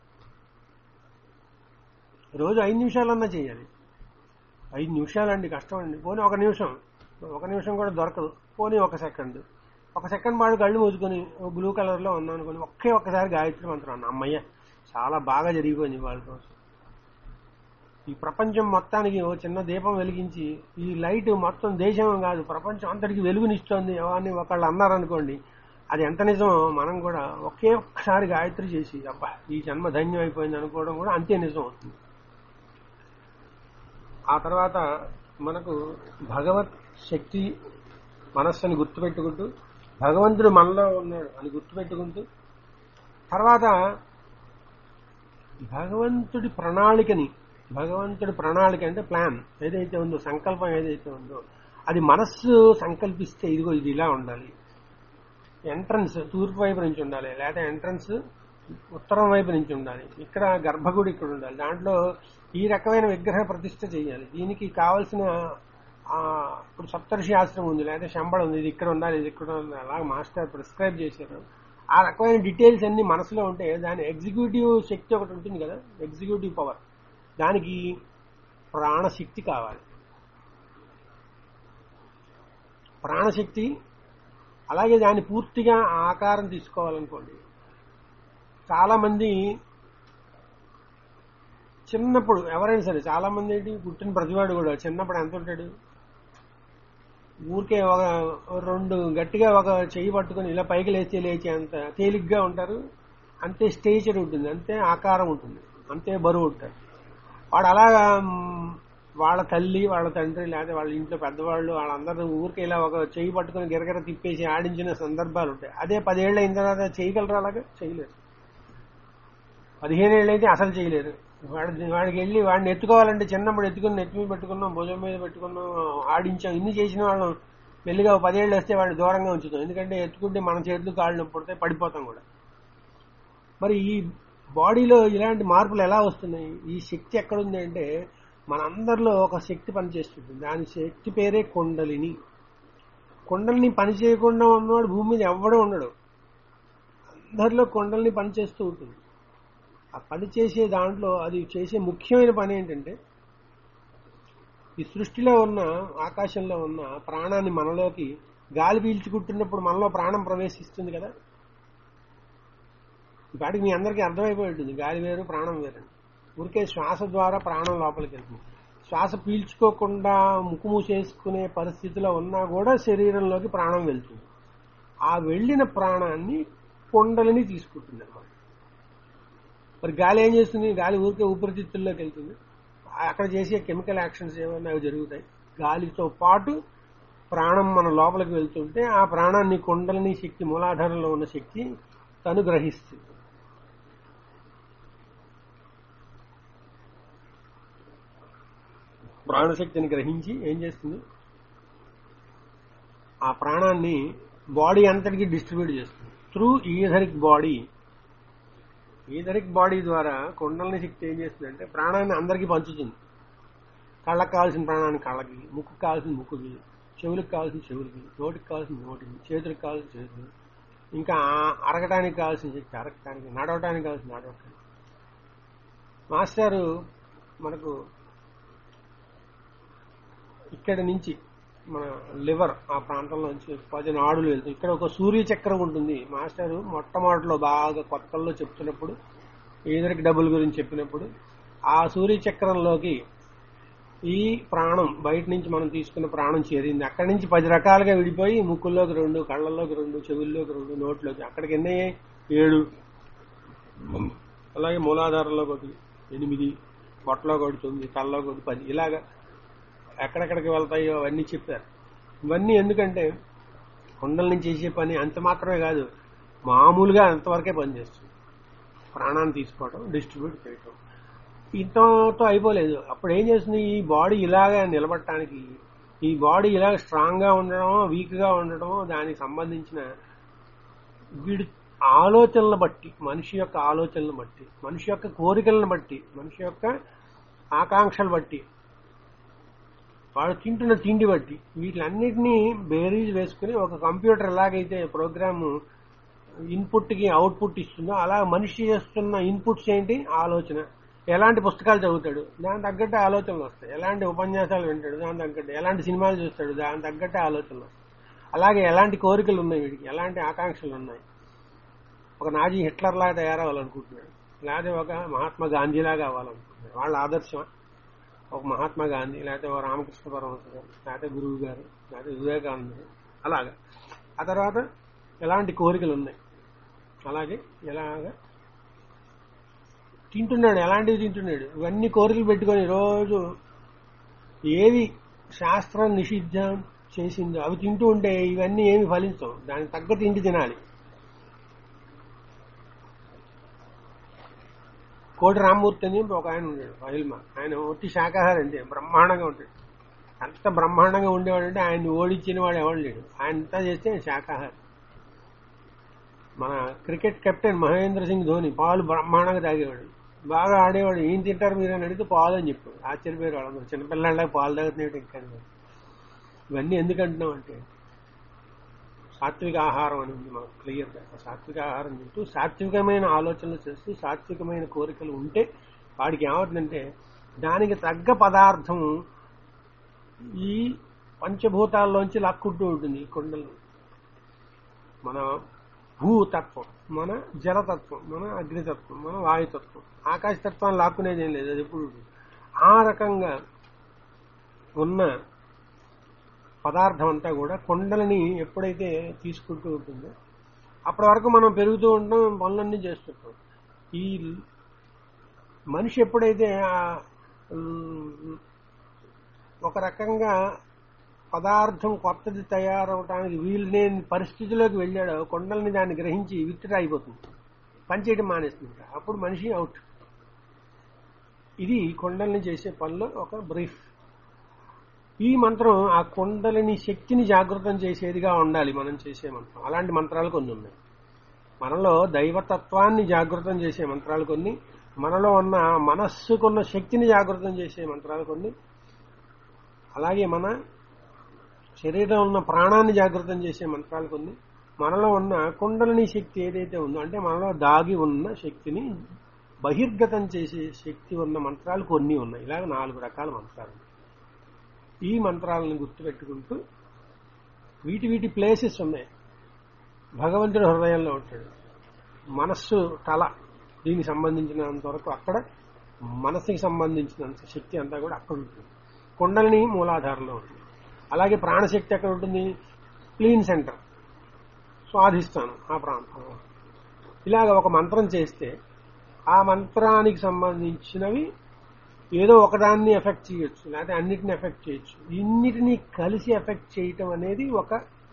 రోజు ఐదు నిమిషాలన్నా చేయాలి ఐదు నిమిషాలండి కష్టం అండి పోనీ ఒక నిమిషం ఒక నిమిషం కూడా దొరకదు పోనీ ఒక సెకండ్ ఒక సెకండ్ వాడు కళ్ళు మూసుకొని బ్లూ కలర్ లో ఉన్నాను అనుకోని ఒకే ఒక్కసారి గాయత్రి మంత్రం అన్న అమ్మయ్య చాలా బాగా జరిగిపోయింది వాళ్ళ కోసం ఈ ప్రపంచం మొత్తానికి ఓ చిన్న దీపం వెలిగించి ఈ లైట్ మొత్తం దేశం కాదు ప్రపంచం అంతటికి వెలుగునిస్తోంది అని ఒకళ్ళు అన్నారనుకోండి అది ఎంత నిజమో మనం కూడా ఒకే ఒక్కసారి గాయత్రి చేసి అబ్బా ఈ జన్మ ధన్యం అయిపోయింది అనుకోవడం కూడా అంతే నిజం అవుతుంది ఆ తర్వాత మనకు భగవత్ శక్తి మనస్సుని గుర్తుపెట్టుకుంటూ భగవంతుడు మనలో ఉన్నాడు అని గుర్తుపెట్టుకుంటూ తర్వాత భగవంతుడి ప్రణాళికని భగవంతుడి ప్రణాళిక అంటే ప్లాన్ ఏదైతే ఉందో సంకల్పం ఏదైతే ఉందో అది మనస్సు సంకల్పిస్తే ఇదిగో ఇది ఇలా ఉండాలి ఎంట్రన్స్ తూర్పు వైపు నుంచి ఉండాలి లేదా ఎంట్రన్స్ ఉత్తరం వైపు నుంచి ఉండాలి ఇక్కడ గర్భగుడి ఇక్కడ ఉండాలి దాంట్లో ఈ రకమైన విగ్రహ ప్రతిష్ట చేయాలి దీనికి కావలసిన ఆ, ఇప్పుడు సప్తర్షి ఆశ్రమం ఉంది లేదా శంబళం ఉంది ఇది ఇక్కడ ఉండాలి ఇది ఇక్కడ ఉండాలి అలా మాస్టర్ ప్రిస్క్రైబ్ చేశారు ఆ రకమైన డీటెయిల్స్ అన్ని మనసులో ఉంటే దాని ఎగ్జిక్యూటివ్ శక్తి ఒకటి ఉంటుంది కదా ఎగ్జిక్యూటివ్ పవర్ దానికి ప్రాణశక్తి కావాలి ప్రాణశక్తి అలాగే దాన్ని పూర్తిగా ఆకారం తీసుకోవాలనుకోండి చాలా మంది చిన్నప్పుడు ఎవరైనా సరే చాలా మంది ఏంటి పుట్టిన ప్రతివాడు కూడా చిన్నప్పుడు ఎంత ఉంటాడు ఊరికే ఒక రెండు గట్టిగా ఒక చెయ్యి పట్టుకొని ఇలా పైకి లేచి లేచి అంత తేలిగ్గా ఉంటారు అంతే స్టేచర్ ఉంటుంది అంతే ఆకారం ఉంటుంది అంతే బరువు ఉంటారు వాడు అలాగా మ్, వాళ్ళ తల్లి వాళ్ళ తండ్రి లేదా వాళ్ళ ఇంట్లో పెద్దవాళ్ళు వాళ్ళందరూ ఊరికే ఇలా ఒక చెయ్యి పట్టుకొని గిరగిర తిప్పేసి ఆడించిన సందర్భాలు ఉంటాయి అదే పదేళ్ళు అయిన తర్వాత చేయగలరా అలాగా చేయలేరు పదిహేను ఏళ్ళు అయితే అసలు చేయలేరు వాడి వాడికి వెళ్ళి వాడిని ఎత్తుకోవాలంటే చిన్నప్పుడు ఎత్తుకుని నెత్తి మీద పెట్టుకున్నాం భుజం మీద పెట్టుకున్నాం ఆడించాం ఇన్ని చేసిన వాళ్ళం మెల్లిగా ఓ పదేళ్ళు వస్తే వాడిని దూరంగా ఉంచుతాం ఎందుకంటే ఎత్తుకుంటే మన చేతులు కాళ్ళు నొప్పి పుడితే పడిపోతాం కూడా మరి ఈ బాడీలో ఇలాంటి మార్పులు ఎలా వస్తున్నాయి ఈ శక్తి ఎక్కడుంది అంటే మనందరిలో ఒక శక్తి పనిచేస్తుంది దాని శక్తి పేరే కొండలిని కొండల్ని పని చేయకుండా ఉన్నవాడు భూమి మీద ఎవ్వడూ ఉండడు అందరిలో కొండల్ని పనిచేస్తూ ఉంటుంది ఆ పని చేసే దాంట్లో అది చేసే ముఖ్యమైన పని ఏంటంటే ఈ సృష్టిలో ఉన్న ఆకాశంలో ఉన్న ప్రాణాన్ని మనలోకి గాలి పీల్చుకుంటున్నప్పుడు మనలో ప్రాణం ప్రవేశిస్తుంది కదా వాటికి మీ అందరికీ అర్థమైపోయి ఉంటుంది గాలి వేరు ప్రాణం వేరు అని. ఊరికే శ్వాస ద్వారా ప్రాణం లోపలికి వెళ్తుంది శ్వాస పీల్చుకోకుండా ముక్కు మూసేసుకునే పరిస్థితిలో ఉన్నా కూడా శరీరంలోకి ప్రాణం వెళ్తుంది ఆ వెళ్ళిన ప్రాణాన్ని కొండలని తీసుకుంటుంది అనమాట మరి గాలి ఏం చేస్తుంది గాలి ఊరికే ఊపిరితిత్తుల్లోకి వెళ్తుంది అక్కడ చేసే కెమికల్ యాక్షన్స్ ఏమైనా అవి జరుగుతాయి గాలితో పాటు ప్రాణం మన లోపలికి వెళ్తుంటే ఆ ప్రాణాన్ని కొండలని శక్తి మూలాధారంలో ఉన్న శక్తి తను గ్రహిస్తుంది ప్రాణశక్తిని గ్రహించి ఏం చేస్తుంది ఆ ప్రాణాన్ని బాడీ అంతటికి డిస్ట్రిబ్యూట్ చేస్తుంది through etheric body etheric body ద్వారా కొండలని శక్తి ఏం చేస్తుందంటే ప్రాణాన్ని అందరికీ పంచుతుంది కళ్ళకు కావాల్సిన ప్రాణాన్ని కళ్ళకి ముక్కుకు కావాల్సిన ముక్కుకి చెవులకు కావాల్సిన చెవులకి నోటికి కావాల్సిన నోటికి చేతులకు కావాల్సిన చేతులు ఇంకా ఆ- అరగటానికి కావాల్సిన శక్తి అరగటానికి నడవటానికి కావాల్సిన నడవటానికి మాస్టారు మనకు ఇక్కడి నుంచి మన లివర్ ఆ ప్రాంతంలో నుంచి పదిహేను ఆడులు వెళ్తాయి ఇక్కడ ఒక సూర్య చక్రం ఉంటుంది మాస్టర్ మొట్టమొదటిలో బాగా కొత్తల్లో చెప్తున్నప్పుడు ఈదరికి డబ్బుల గురించి చెప్పినప్పుడు ఆ సూర్య చక్రంలోకి ఈ ప్రాణం బయట నుంచి మనం తీసుకున్న ప్రాణం చేరింది అక్కడి నుంచి పది రకాలుగా విడిపోయి ముక్కుల్లోకి రెండు కళ్ళల్లోకి రెండు చెవుల్లోకి రెండు నోట్లోకి అక్కడికి ఎన్ని అయ్యాయి ఏడు అలాగే మూలాధారంలోకి ఒకటి ఎనిమిది పొట్టలో ఒకటి తొమ్మిది తలలో ఒకటి పది ఇలాగా ఎక్కడెక్కడికి వెళ్తాయో అవన్నీ చెప్పారు ఇవన్నీ ఎందుకంటే కొండల నుంచి చేసే పని అంత మాత్రమే కాదు మామూలుగా అంతవరకే పనిచేస్తుంది ప్రాణాన్ని తీసుకోవడం డిస్ట్రిబ్యూట్ చేయటం ఇంతతో అయిపోలేదు అప్పుడు ఏం చేస్తుంది ఈ బాడీ ఇలాగా నిలబడటానికి ఈ బాడీ ఇలాగ స్ట్రాంగ్ గా ఉండడం వీక్ గా ఉండడం దానికి సంబంధించిన వీడి ఆలోచనలను బట్టి మనిషి యొక్క ఆలోచనలను బట్టి మనిషి యొక్క కోరికలను బట్టి మనిషి యొక్క ఆకాంక్షలు బట్టి వాడు తింటున్న తిండి బట్టి వీటిలన్నిటినీ బేరీజ్ వేసుకుని ఒక కంప్యూటర్ ఎలాగైతే ప్రోగ్రామ్ ఇన్పుట్ కి అవుట్పుట్ ఇస్తుందో అలా మనిషి చేస్తున్న ఇన్పుట్స్ ఏంటి ఆలోచన ఎలాంటి పుస్తకాలు చదువుతాడు దాని తగ్గట్టు ఆలోచనలు వస్తాయి ఎలాంటి ఉపన్యాసాలు వింటాడు దాని తగ్గట్టు ఎలాంటి సినిమాలు చూస్తాడు దాని తగ్గట్టు ఆలోచనలు వస్తాయి అలాగే ఎలాంటి కోరికలు ఉన్నాయి వీడికి ఎలాంటి ఆకాంక్షలు ఉన్నాయి ఒక నాజీ హిట్లర్ లాగా తయారవ్వాలనుకుంటున్నాడు లేకపోతే ఒక మహాత్మా గాంధీ లాగా అవ్వాలనుకుంటున్నాడు వాళ్ళ ఆదర్శం ఒక మహాత్మా గాంధీ లేకపోతే ఒక రామకృష్ణ పరమహంస గారు లేకపోతే గురువు గారు లేకపోతే వివేకానంద గారు అలాగా ఆ తర్వాత ఎలాంటి కోరికలు ఉన్నాయి అలాగే ఎలాగా తింటున్నాడు ఎలాంటివి తింటున్నాడు ఇవన్నీ కోరికలు పెట్టుకొని రోజు ఏవి శాస్త్రం నిషిద్ధం చేసిందో అవి తింటూ ఉంటే ఇవన్నీ ఏమి ఫలించవు దానికి తగ్గ తిండి తినాలి కోటి రామ్మూర్తి అని ఒక ఆయన ఉన్నాడు ఫైల్మా ఆయన ఒట్టి శాకాహారం అంటే బ్రహ్మాండంగా ఉంటాడు అంత బ్రహ్మాండంగా ఉండేవాడు అంటే ఆయన ఓడించిన వాడు ఎవడు లేడు ఆయన అంతా చేస్తే ఆయన శాకాహారం మన క్రికెట్ కెప్టెన్ మహేంద్ర సింగ్ ధోని పాలు బ్రహ్మాండంగా తాగేవాడు బాగా ఆడేవాడు ఏం తింటారు మీరు అని అడిగితే పాలు అని చెప్పాడు ఆశ్చర్యపోయారు వాళ్ళందరూ చిన్నపిల్లలాగా పాలు తాగుతున్నాడు ఇంకా ఇవన్నీ ఎందుకంటున్నాం అంటే సాత్విక ఆహారం అని ఉంది మనకు క్లియర్గా సాత్విక ఆహారం తింటూ సాత్వికమైన ఆలోచనలు చేస్తూ సాత్వికమైన కోరికలు ఉంటే వాడికి ఏమవుతుందంటే దానికి తగ్గ పదార్థం ఈ పంచభూతాల్లోంచి లాక్కుంటూ ఉంటుంది ఈ కొండలు మన భూతత్వం మన జలతత్వం మన అగ్నితత్వం మన వాయుతత్వం ఆకాశతత్వాన్ని లాక్కునేది ఏం లేదు అది ఎప్పుడు ఉంటుంది. ఆ రకంగా ఉన్న పదార్థం అంతా కూడా కొండలని ఎప్పుడైతే తీసుకుంటూ ఉంటుందో అప్పటి వరకు మనం పెరుగుతూ ఉంటాం పనులన్నీ చేస్తుంటాం ఈ మనిషి ఎప్పుడైతే ఆ, ఉమ్, ఒక రకంగా పదార్థం కొత్తది తయారవడానికి వీలు లేని పరిస్థితిలోకి వెళ్ళాడో కొండల్ని దాన్ని గ్రహించి విత్తుట అయిపోతుంది పనిచేయడం మానేస్తుంది అప్పుడు మనిషి అవుట్ ఇది కొండల్ని చేసే పనిలో ఒక బ్రీఫ్ ఈ మంత్రం ఆ కొండలని శక్తిని జాగృతం చేసేదిగా ఉండాలి మనం చేసే మంత్రం అలాంటి మంత్రాలు కొన్ని ఉన్నాయి మనలో దైవతత్వాన్ని జాగృతం చేసే మంత్రాలు కొన్ని మనలో ఉన్న మనస్సుకున్న శక్తిని జాగృతం చేసే మంత్రాలు కొన్ని అలాగే మన శరీరంలో ఉన్న ప్రాణాన్ని జాగృతం చేసే మంత్రాలు కొన్ని మనలో ఉన్న కుండలిని శక్తి ఏదైతే ఉందో అంటే మనలో దాగి ఉన్న శక్తిని బహిర్గతం చేసే శక్తి ఉన్న మంత్రాలు కొన్ని ఉన్నాయి ఇలాగ నాలుగు రకాల మంత్రాలు ఈ మంత్రాలను గుర్తుపెట్టుకుంటూ వీటి వీటి ప్లేసెస్ ఉన్నాయి భగవంతుడు హృదయంలో ఉంటాడు మనస్సు తల దీనికి సంబంధించినంత వరకు అక్కడ మనసుకి సంబంధించినంత శక్తి అంతా కూడా అక్కడ ఉంటుంది కుండలిని మూలాధారంలో ఉంటుంది అలాగే ప్రాణశక్తి ఎక్కడ ఉంటుంది క్లీన్ సెంటర్ స్వాధిస్తాను ఆ ప్రాంతంలో ఇలాగ ఒక మంత్రం చేస్తే ఆ మంత్రానికి సంబంధించినవి ఏదో ఒకదాన్ని ఎఫెక్ట్ చేయొచ్చు లేకపోతే అన్నిటిని ఎఫెక్ట్ చేయొచ్చు ఇన్నిటిని కలిసి ఎఫెక్ట్ చేయటం అనేది ఒక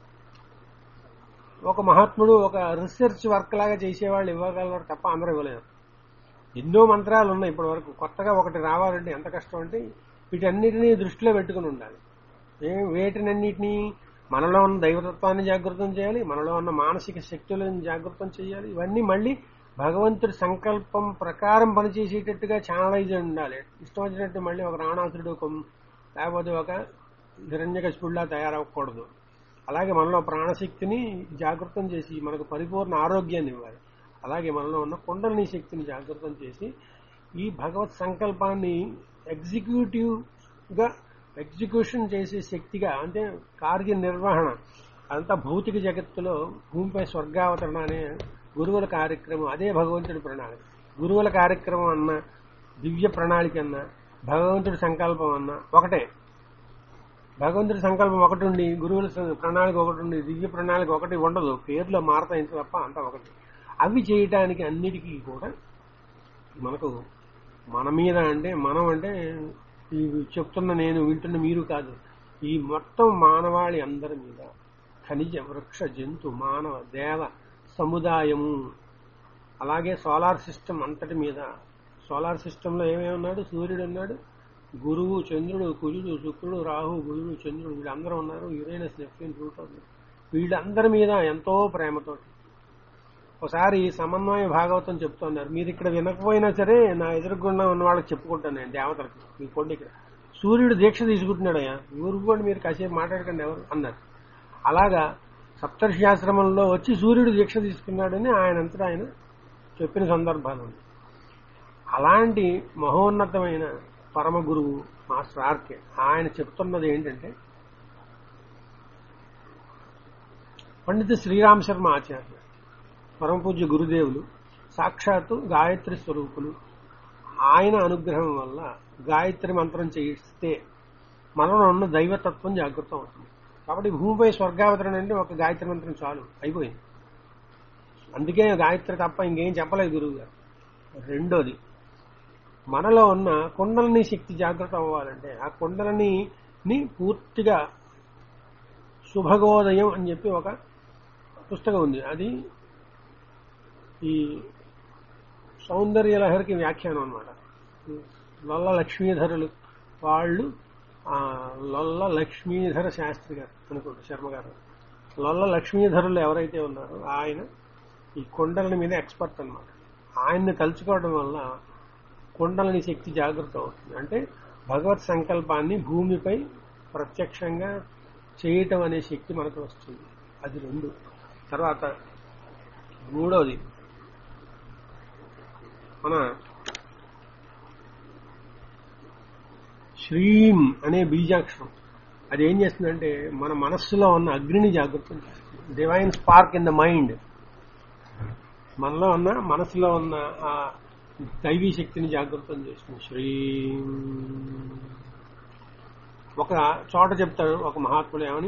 ఒక మహాత్ముడు ఒక రీసెర్చ్ వర్క్ లాగా చేసేవాళ్ళు ఇవ్వగలరు తప్ప అందరూ ఇవ్వలేరు ఎన్నో మంత్రాలు ఉన్నాయి ఇప్పటి వరకు కొత్తగా ఒకటి రావాలంటే ఎంత కష్టం అంటే వీటన్నిటినీ దృష్టిలో పెట్టుకుని ఉండాలి ఏ- వేటినన్నిటినీ మనలో ఉన్న దైవతత్వాన్ని జాగృతం చేయాలి మనలో ఉన్న మానసిక శక్తులను జాగృతం చేయాలి ఇవన్నీ మళ్ళీ భగవంతుడి సంకల్పం ప్రకారం పనిచేసేటట్టుగా ఛానలైజ్ ఉండాలి ఇష్టం వచ్చినట్టు మళ్ళీ ఒక రావణాసురుడు ఒక లేకపోతే ఒక హిరణ్యకశిపుడిలా తయారవ్వకూడదు అలాగే మనలో ప్రాణశక్తిని జాగృతం చేసి మనకు పరిపూర్ణ ఆరోగ్యాన్ని ఇవ్వాలి అలాగే మనలో ఉన్న కుండలిని శక్తిని జాగృతం చేసి ఈ భగవత్ సంకల్పాన్ని ఎగ్జిక్యూటివ్ గా ఎగ్జిక్యూషన్ చేసే శక్తిగా అంటే కార్యనిర్వహణ అంతా భౌతిక జగత్తులో భూమిపై స్వర్గావతరణ అనే గురువుల కార్యక్రమం అదే భగవంతుడి ప్రణాళిక గురువుల కార్యక్రమం అన్న దివ్య ప్రణాళిక అన్న భగవంతుడి సంకల్పం అన్న ఒకటే భగవంతుడి సంకల్పం ఒకటి ఉండి గురువుల స- ప్రణాళిక ఒకటి ఉండి దివ్య ప్రణాళిక ఒకటి ఉండదు పేర్లో మారతాయి తప్ప అంతా ఒకటి అవి చేయటానికి అన్నిటికీ కూడా మనకు మన మీద అంటే మనం అంటే ఇవి చెప్తున్న నేను వింటున్న మీరు కాదు ఈ మొత్తం మానవాళి అందరి మీద ఖనిజ వృక్ష జంతు మానవ దేవ సముదాయము అలాగే సోలార్ సిస్టమ్ అంతటి మీద సోలార్ సిస్టంలో ఏమేమి ఉన్నాడు సూర్యుడు ఉన్నాడు గురువు చంద్రుడు కుజుడు శుక్రుడు రాహు బుధుడు చంద్రుడు వీళ్ళందరూ ఉన్నారు యురేనస్ నెప్ట్యూన్ ప్లూటో వీళ్ళందరి మీద ఎంతో ప్రేమతోటి ఒకసారి సమన్వయ భాగవతం చెప్తున్నారు మీరు ఇక్కడ వినకపోయినా సరే నా ఎదురుగుండా ఉన్న వాళ్ళకి చెప్పుకుంటాను నేను దేవతలకి మీ కొండ ఇక్కడ సూర్యుడు దీక్ష తీసుకుంటున్నాడయ్యా ఊరుకోండి మీరు కాసేపు మాట్లాడకండి ఎవరు అన్నారు అలాగా సప్తర్షియాశ్రమంలో వచ్చి సూర్యుడు దీక్ష తీసుకున్నాడని ఆయన అంతటా ఆయన చెప్పిన సందర్భాలు ఉన్నాయి అలాంటి మహోన్నతమైన పరమ గురువు మాస్టర్ ఆర్కే ఆయన చెప్తున్నది ఏంటంటే పండిత శ్రీరామ్ శర్మ ఆచార్య పరమ పూజ్య గురుదేవులు సాక్షాత్తు గాయత్రి స్వరూపులు ఆయన అనుగ్రహం వల్ల గాయత్రి మంత్రం చేయిస్తే మనలో ఉన్న దైవతత్వం జాగృతం అవుతుంది కాబట్టి భూమిపై స్వర్గావతరణ అంటే ఒక గాయత్రి మంత్రం చాలు అయిపోయింది అందుకే గాయత్రి తప్ప ఇంకేం చెప్పలేదు గురువు గారు రెండోది మనలో ఉన్న కుండలని శక్తి జాగ్రత్త అవ్వాలంటే ఆ కుండలని ని పూర్తిగా శుభగోదయం అని చెప్పి ఒక పుస్తకం ఉంది అది ఈ సౌందర్య లహరికి వ్యాఖ్యానం అనమాట లొల్ల లక్ష్మీధరులు వాళ్ళు ఆ లొల్ల లక్ష్మీధర శాస్త్రి గారు అనుకుంటా శర్మ గారు లొల్ల లక్ష్మీధరులు ఎవరైతే ఉన్నారో ఆయన ఈ కొండల మీద ఎక్స్పర్ట్ అన్నమాట ఆయన్ని తలుచుకోవడం వల్ల కుండలని శక్తి జాగృతం అవుతుంది అంటే భగవత్ సంకల్పాన్ని భూమిపై ప్రత్యక్షంగా చేయటం అనే శక్తి మనకు వస్తుంది అది రెండు తర్వాత మూడోది మన శ్రీం అనే బీజాక్షరం అది ఏం చేస్తుందంటే మన మనస్సులో ఉన్న అగ్నిని జాగృతం చేస్తుంది divine spark in the mind మనలో ఉన్న మనసులో ఉన్న ఆ దైవీ శక్తిని జాగృతం చేస్తుంది శ్రీ ఒక చోట చెప్తాడు ఒక మహాత్ముడు ఏమని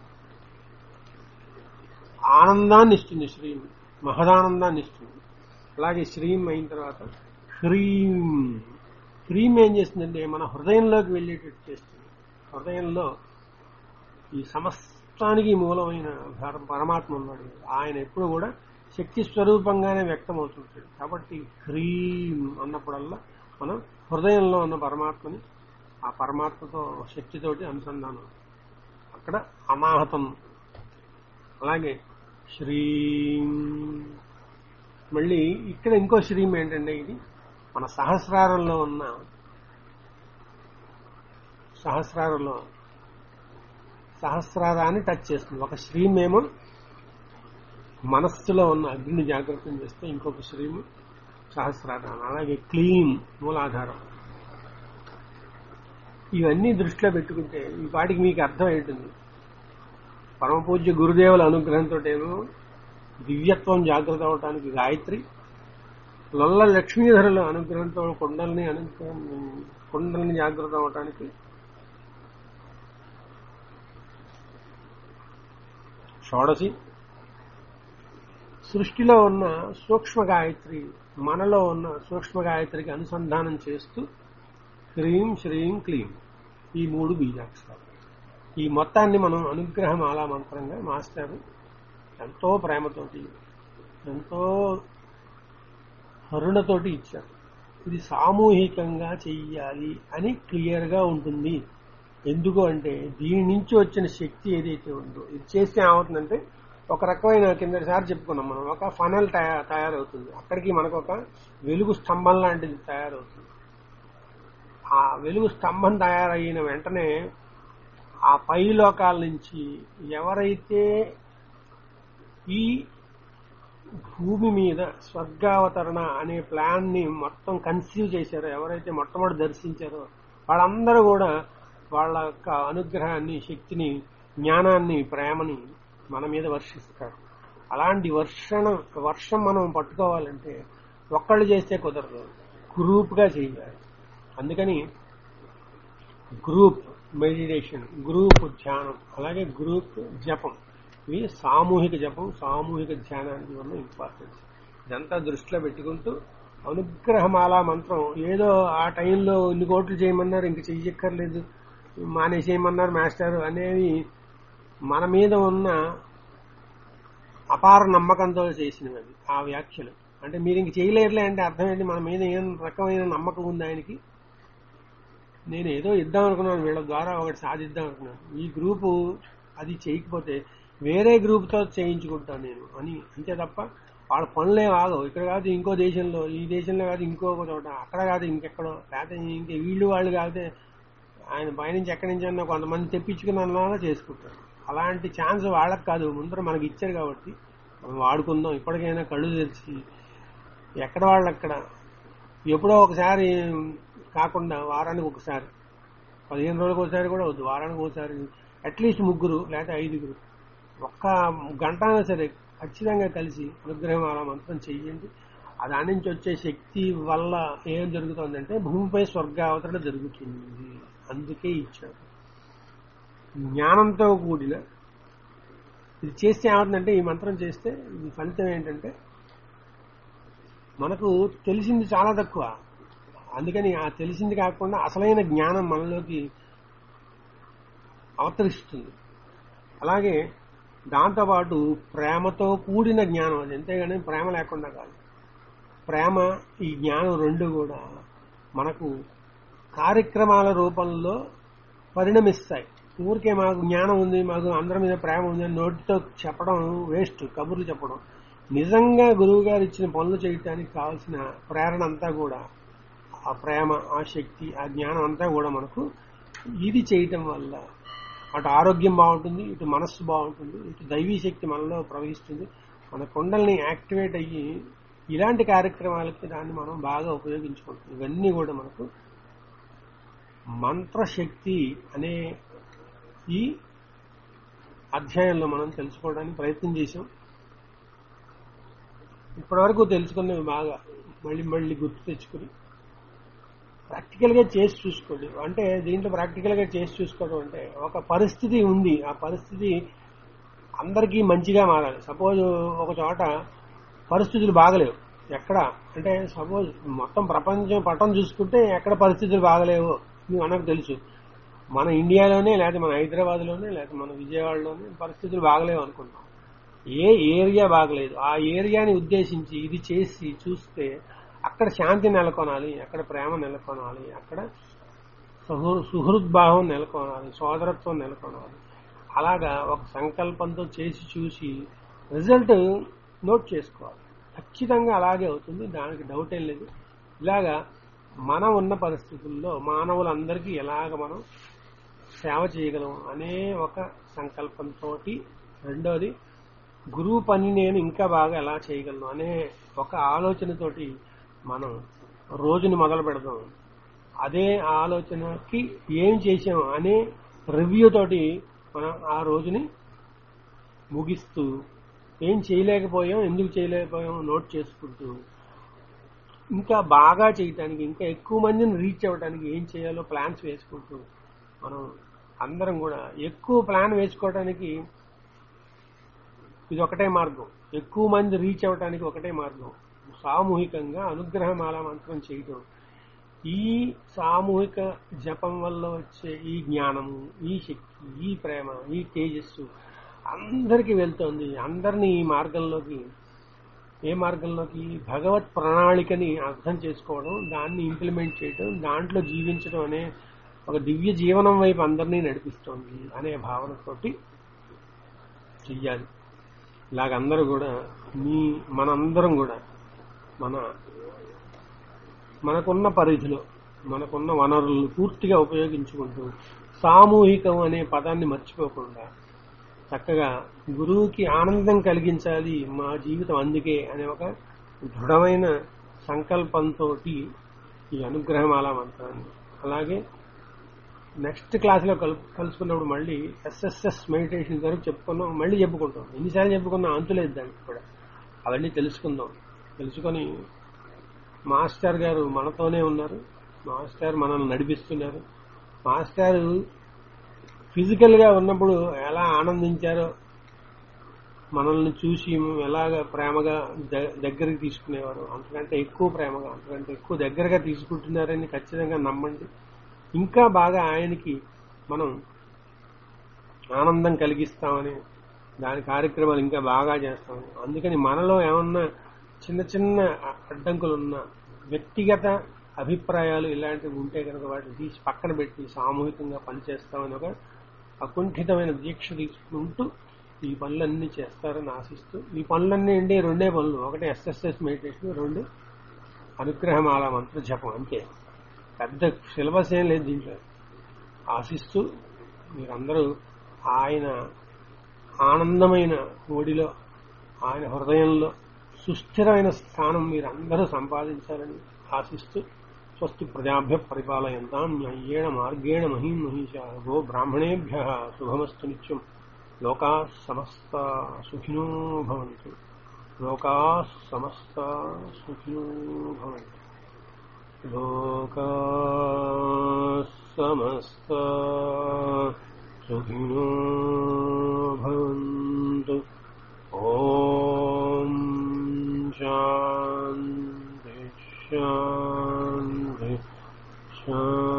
ఆనందాన్ని ఇస్తుంది శ్రీం మహదానందాన్ని ఇస్తుంది అలాగే శ్రీం అయిన తర్వాత హ్రీం హ్రీం ఏం చేస్తుందంటే మన హృదయంలోకి వెళ్ళేటట్టు చేస్తుంది హృదయంలో ఈ సమస్తానికి మూలమైన పర- పరమాత్మ ఉన్నాడు ఆయన ఎప్పుడు కూడా శక్తి స్వరూపంగానే వ్యక్తమవుతుంటాడు కాబట్టి హ్రీం అన్నప్పుడల్లా మనం హృదయంలో ఉన్న పరమాత్మని ఆ పరమాత్మతో శక్తితోటి అనుసంధానం అక్కడ అనాహతం అలాగే శ్రీం మళ్ళీ ఇక్కడ ఇంకో శ్రీం ఏంటంటే ఇది మన సహస్రారంలో ఉన్న సహస్రారంలో సహస్రారాన్ని టచ్ చేస్తుంది ఒక శ్రీం ఏమో మనస్సులో ఉన్న అగ్నిని జాగ్రత్తం చేస్తే ఇంకొక శ్రీము సహస్రారాన్ని అలాగే క్లీం మూలాధారం ఇవన్నీ దృష్టిలో పెట్టుకుంటే ఈ వాటికి మీకు అర్థం ఏంటుంది పరమ పూజ్య గురుదేవుల అనుగ్రహంతో ఏమో దివ్యత్వం జాగ్రత్త అవటానికి గాయత్రి లొల్ల లక్ష్మీధరుల అనుగ్రహంతో కొండల్ని అనుగ్రహం కొండల్ని జాగ్రత్త అవటానికి షోడశి సృష్టిలో ఉన్న సూక్ష్మ గాయత్రి మనలో ఉన్న సూక్ష్మ గాయత్రికి అనుసంధానం చేస్తూ హ్రీం శ్రీం క్లీం ఈ మూడు బీజాక్షరాలు ఈ మొత్తాన్ని మనం అనుగ్రహమాలా మంత్రంగా మాస్టర్ ఎంతో ప్రేమతోటి ఎంతో కరుణతోటి ఇచ్చారు ఇది సామూహికంగా చెయ్యాలి అని క్లియర్ గా ఉంటుంది ఎందుకు అంటే దీని నుంచి వచ్చిన శక్తి ఏదైతే ఉందో ఇది చేస్తే ఏమవుతుందంటే ఒక రకమైన కిందసారి చెప్పుకున్నాం మనం ఒక ఫనల్ తయా- తయారవుతుంది అక్కడికి మనకు ఒక వెలుగు స్తంభం లాంటిది తయారవుతుంది ఆ వెలుగు స్తంభం తయారయిన వెంటనే ఆ పై లోకాల నుంచి ఎవరైతే ఈ భూమి మీద స్వర్గావతరణ అనే ప్లాన్ ని మొత్తం కన్సీవ్ చేశారో ఎవరైతే మొట్టమొదటి దర్శించారో వాళ్ళందరూ కూడా వాళ్ళ యొక్క అనుగ్రహాన్ని శక్తిని జ్ఞానాన్ని ప్రేమని మన మీద వర్షిస్తారు అలాంటి వర్షణ వర్షం మనం పట్టుకోవాలంటే ఒక్కళ్ళు చేస్తే కుదరదు గ్రూప్ గా చేయాలి అందుకని గ్రూప్ మెడిటేషన్ గ్రూప్ ధ్యానం అలాగే గ్రూప్ జపం ఇవి సామూహిక జపం సామూహిక ధ్యానానికి ఉన్న ఇంపార్టెన్స్ ఇదంతా దృష్టిలో పెట్టుకుంటూ అనుగ్రహమాల మంత్రం ఏదో ఆ టైంలో ఇన్ని కోట్లు చేయమన్నారు ఇంక చెయ్యక్కర్లేదు మానేసేయమన్నారు మాస్టర్ అనేవి మన మీద ఉన్న అపార నమ్మకంతో చేసినవి అవి ఆ వ్యాఖ్యలు అంటే మీరు ఇంక చేయలేరులే అంటే అర్థం ఏంటి మన మీద ఏం రకమైన నమ్మకం ఉంది ఆయనకి నేను ఏదో ఇద్దాం అనుకున్నాను వీళ్ళ ద్వారా ఒకటి సాధిద్దాం అనుకున్నాను ఈ గ్రూపు అది చేయకపోతే వేరే గ్రూప్తో చేయించుకుంటాను నేను అని అంతే తప్ప వాళ్ళ పనులే ఆగవు ఇక్కడ కాదు ఇంకో దేశంలో ఈ దేశంలో కాదు ఇంకో చోట అక్కడ కాదు ఇంకెక్కడో లేకపోతే ఇంకే వీళ్ళు వాళ్ళు కాకపోతే ఆయన పైనుంచి ఎక్కడి నుంచి అన్నా కొంతమంది తెప్పించుకున్నా చేసుకుంటారు అలాంటి ఛాన్స్ వాళ్ళకి కాదు ముందర మనకి ఇచ్చారు కాబట్టి మనం వాడుకుందాం ఇప్పటికైనా కళ్ళు తెరిచి ఎక్కడ వాళ్ళు అక్కడ ఎప్పుడో ఒకసారి కాకుండా వారానికి ఒకసారి పదిహేను రోజులకు ఒకసారి కూడా వద్దు వారానికి ఒకసారి అట్లీస్ట్ ముగ్గురు లేకపోతే ఐదుగురు ఒక్క గంట అయినా సరే ఖచ్చితంగా కలిసి అనుగ్రహం అలా మంత్రం చెయ్యండి ఆ దాని నుంచి వచ్చే శక్తి వల్ల ఏం జరుగుతుందంటే భూమిపై స్వర్గావతరణ జరుగుతుంది అందుకే ఇచ్చాడు జ్ఞానంతో కూడిన ఇది చేస్తే ఏమవుతుందంటే ఈ మంత్రం చేస్తే ఈ ఫలితం ఏంటంటే మనకు తెలిసింది చాలా తక్కువ అందుకని ఆ తెలిసింది కాకుండా అసలైన జ్ఞానం మనలోకి అవతరిస్తుంది అలాగే దాంతోపాటు ప్రేమతో కూడిన జ్ఞానం అది అంతేగాని ప్రేమ లేకుండా కాదు ప్రేమ ఈ జ్ఞానం రెండు కూడా మనకు కార్యక్రమాల రూపంలో పరిణమిస్తాయి ఊరికే మాకు జ్ఞానం ఉంది మాకు అందరి మీద ప్రేమ ఉంది అని నోటితో చెప్పడం వేస్ట్ కబుర్లు చెప్పడం నిజంగా గురువు గారు ఇచ్చిన పనులు చేయటానికి కావాల్సిన ప్రేరణ అంతా కూడా ఆ ప్రేమ ఆ శక్తి ఆ జ్ఞానం అంతా కూడా మనకు ఇది చేయటం వల్ల అటు ఆరోగ్యం బాగుంటుంది ఇటు మనస్సు బాగుంటుంది ఇటు దైవీ శక్తి మనలో ప్రవహిస్తుంది మన కొండల్ని యాక్టివేట్ అయ్యి ఇలాంటి కార్యక్రమాలకి దాన్ని మనం బాగా ఉపయోగించుకుంటాం ఇవన్నీ కూడా మనకు మంత్రశక్తి అనే ఈ అధ్యాయంలో మనం తెలుసుకోవడానికి ప్రయత్నం చేశాం ఇప్పటివరకు తెలుసుకున్నవి బాగా మళ్ళీ మళ్ళీ గుర్తు తెచ్చుకుని ప్రాక్టికల్ గా చేసి చూసుకోండి అంటే దీంట్లో ప్రాక్టికల్ గా చేసి చూసుకోవడం అంటే ఒక పరిస్థితి ఉంది ఆ పరిస్థితి అందరికీ మంచిగా మారాలి సపోజ్ ఒక చోట పరిస్థితులు బాగలేవు ఎక్కడ అంటే సపోజ్ మొత్తం ప్రపంచం పట్టం చూసుకుంటే ఎక్కడ పరిస్థితులు బాగలేవు మీకు మనకు తెలుసు మన ఇండియాలోనే లేకపోతే మన హైదరాబాద్లోనే లేకపోతే మన విజయవాడలోనే పరిస్థితులు బాగలేవు అనుకుంటాం ఏ ఏరియా బాగలేదు ఆ ఏరియాని ఉద్దేశించి ఇది చేసి చూస్తే అక్కడ శాంతి నెలకొనాలి అక్కడ ప్రేమ నెలకొనాలి అక్కడ సుహృ సుహృద్భావం నెలకొనాలి సోదరత్వం నెలకొనాలి అలాగా ఒక సంకల్పంతో చేసి చూసి రిజల్ట్ నోట్ చేసుకోవాలి ఖచ్చితంగా అలాగే అవుతుంది దానికి డౌట్ ఏం లేదు ఇలాగా మనం ఉన్న పరిస్థితుల్లో మానవులందరికీ ఎలాగ మనం సేవ చేయగలం అనే ఒక సంకల్పంతో రెండోది గురువు పని నేను ఇంకా బాగా ఎలా చేయగలను అనే ఒక ఆలోచనతోటి మనం రోజుని మొదలు పెడదాం అదే ఆలోచనకి ఏం చేసాం అనే రివ్యూ తోటి మనం ఆ రోజుని ముగిస్తూ ఏం చేయలేకపోయాం ఎందుకు చేయలేకపోయాం నోట్ చేసుకుంటూ ఇంకా బాగా చేయటానికి ఇంకా ఎక్కువ మందిని రీచ్ అవ్వడానికి ఏం చేయాలో ప్లాన్స్ వేసుకుంటూ మనం అందరం కూడా ఎక్కువ ప్లాన్ వేసుకోవడానికి ఇది ఒకటే మార్గం ఎక్కువ మంది రీచ్ అవ్వడానికి ఒకటే మార్గం సామూహికంగా అనుగ్రహమాల మంత్రం చేయటం ఈ సామూహిక జపం వల్ల వచ్చే ఈ జ్ఞానము ఈ శక్తి ఈ ప్రేమ ఈ తేజస్సు అందరికీ వెళ్తోంది అందరినీ ఈ మార్గంలోకి ఏ మార్గంలోకి భగవత్ ప్రణాళికని అర్థం చేసుకోవడం దాన్ని ఇంప్లిమెంట్ చేయడం దాంట్లో జీవించడం అనే ఒక దివ్య జీవనం వైపు అందరినీ నడిపిస్తోంది అనే భావనతోటి చెయ్యాలి ఇలాగ అందరూ కూడా మీ మనందరం కూడా మన మనకున్న పరిధిలో మనకున్న వనరులను పూర్తిగా ఉపయోగించుకుంటూ సామూహికం అనే పదాన్ని మర్చిపోకుండా చక్కగా గురువుకి ఆనందం కలిగించాలి మా జీవితం అందుకే అనే ఒక దృఢమైన సంకల్పంతో ఈ అనుగ్రహమాల మంత్రాన్ని అలాగే నెక్స్ట్ క్లాస్లో కలు కలుసుకున్నప్పుడు మళ్ళీ ఎస్ఎస్ఎస్ మెడిటేషన్ వరకు చెప్పుకున్నాం మళ్ళీ చెప్పుకుంటాం ఎన్నిసార్లు చెప్పుకున్నాం అంతులేదు దానికి కూడా అవన్నీ తెలుసుకుందాం తెలుసుకొని మాస్టర్ గారు మనతోనే ఉన్నారు మాస్టర్ మనల్ని నడిపిస్తున్నారు మాస్టర్ ఫిజికల్ గా ఉన్నప్పుడు ఎలా ఆనందించారో మనల్ని చూసి ఎలాగ ప్రేమగా ద- దగ్గరికి తీసుకునేవారు అంతకంటే ఎక్కువ ప్రేమగా అంతకంటే ఎక్కువ దగ్గరగా తీసుకుంటున్నారని ఖచ్చితంగా నమ్మండి ఇంకా బాగా ఆయనకి మనం ఆనందం కలిగిస్తామని దాని కార్యక్రమాలు ఇంకా బాగా చేస్తామని అందుకని మనలో ఏమన్నా చిన్న చిన్న అడ్డంకులు ఉన్న వ్యక్తిగత అభిప్రాయాలు ఇలాంటివి ఉంటే కనుక వాటిని తీసి పక్కన పెట్టి సామూహికంగా పనిచేస్తామని ఒక అకుంఠితమైన దీక్ష తీసుకుంటూ ఈ పనులన్నీ చేస్తారని ఆశిస్తూ ఈ పనులన్నీ అండి రెండే పనులు ఒకటి ఎస్ఎస్ఎస్ మెడిటేషన్ రెండు అనుగ్రహమాల మంత్ర జపం అంతే పెద్ద సిలబస్ ఏం లేదు దీంట్లో ఆశిస్తూ మీరందరూ ఆయన ఆనందమైన ఒడిలో ఆయన హృదయంలో సుస్థిరమైన స్థానం మీరందరూ సంపాదించాలని ఆశిస్తూ స్వస్తి ప్రజాభ్య పరిపాలయంతాం న్యాయేణ మార్గేణ మహీం మహిషా గో బ్రాహ్మణేభ్య శుభమస్తు నిత్యం లోకా సమస్త సుఖినో భవంతు లోకా సమస్త సుఖినో భవంతు లోకా సమస్త సుఖినో భవంతు ఓం శాంతి శాంతి శాంతి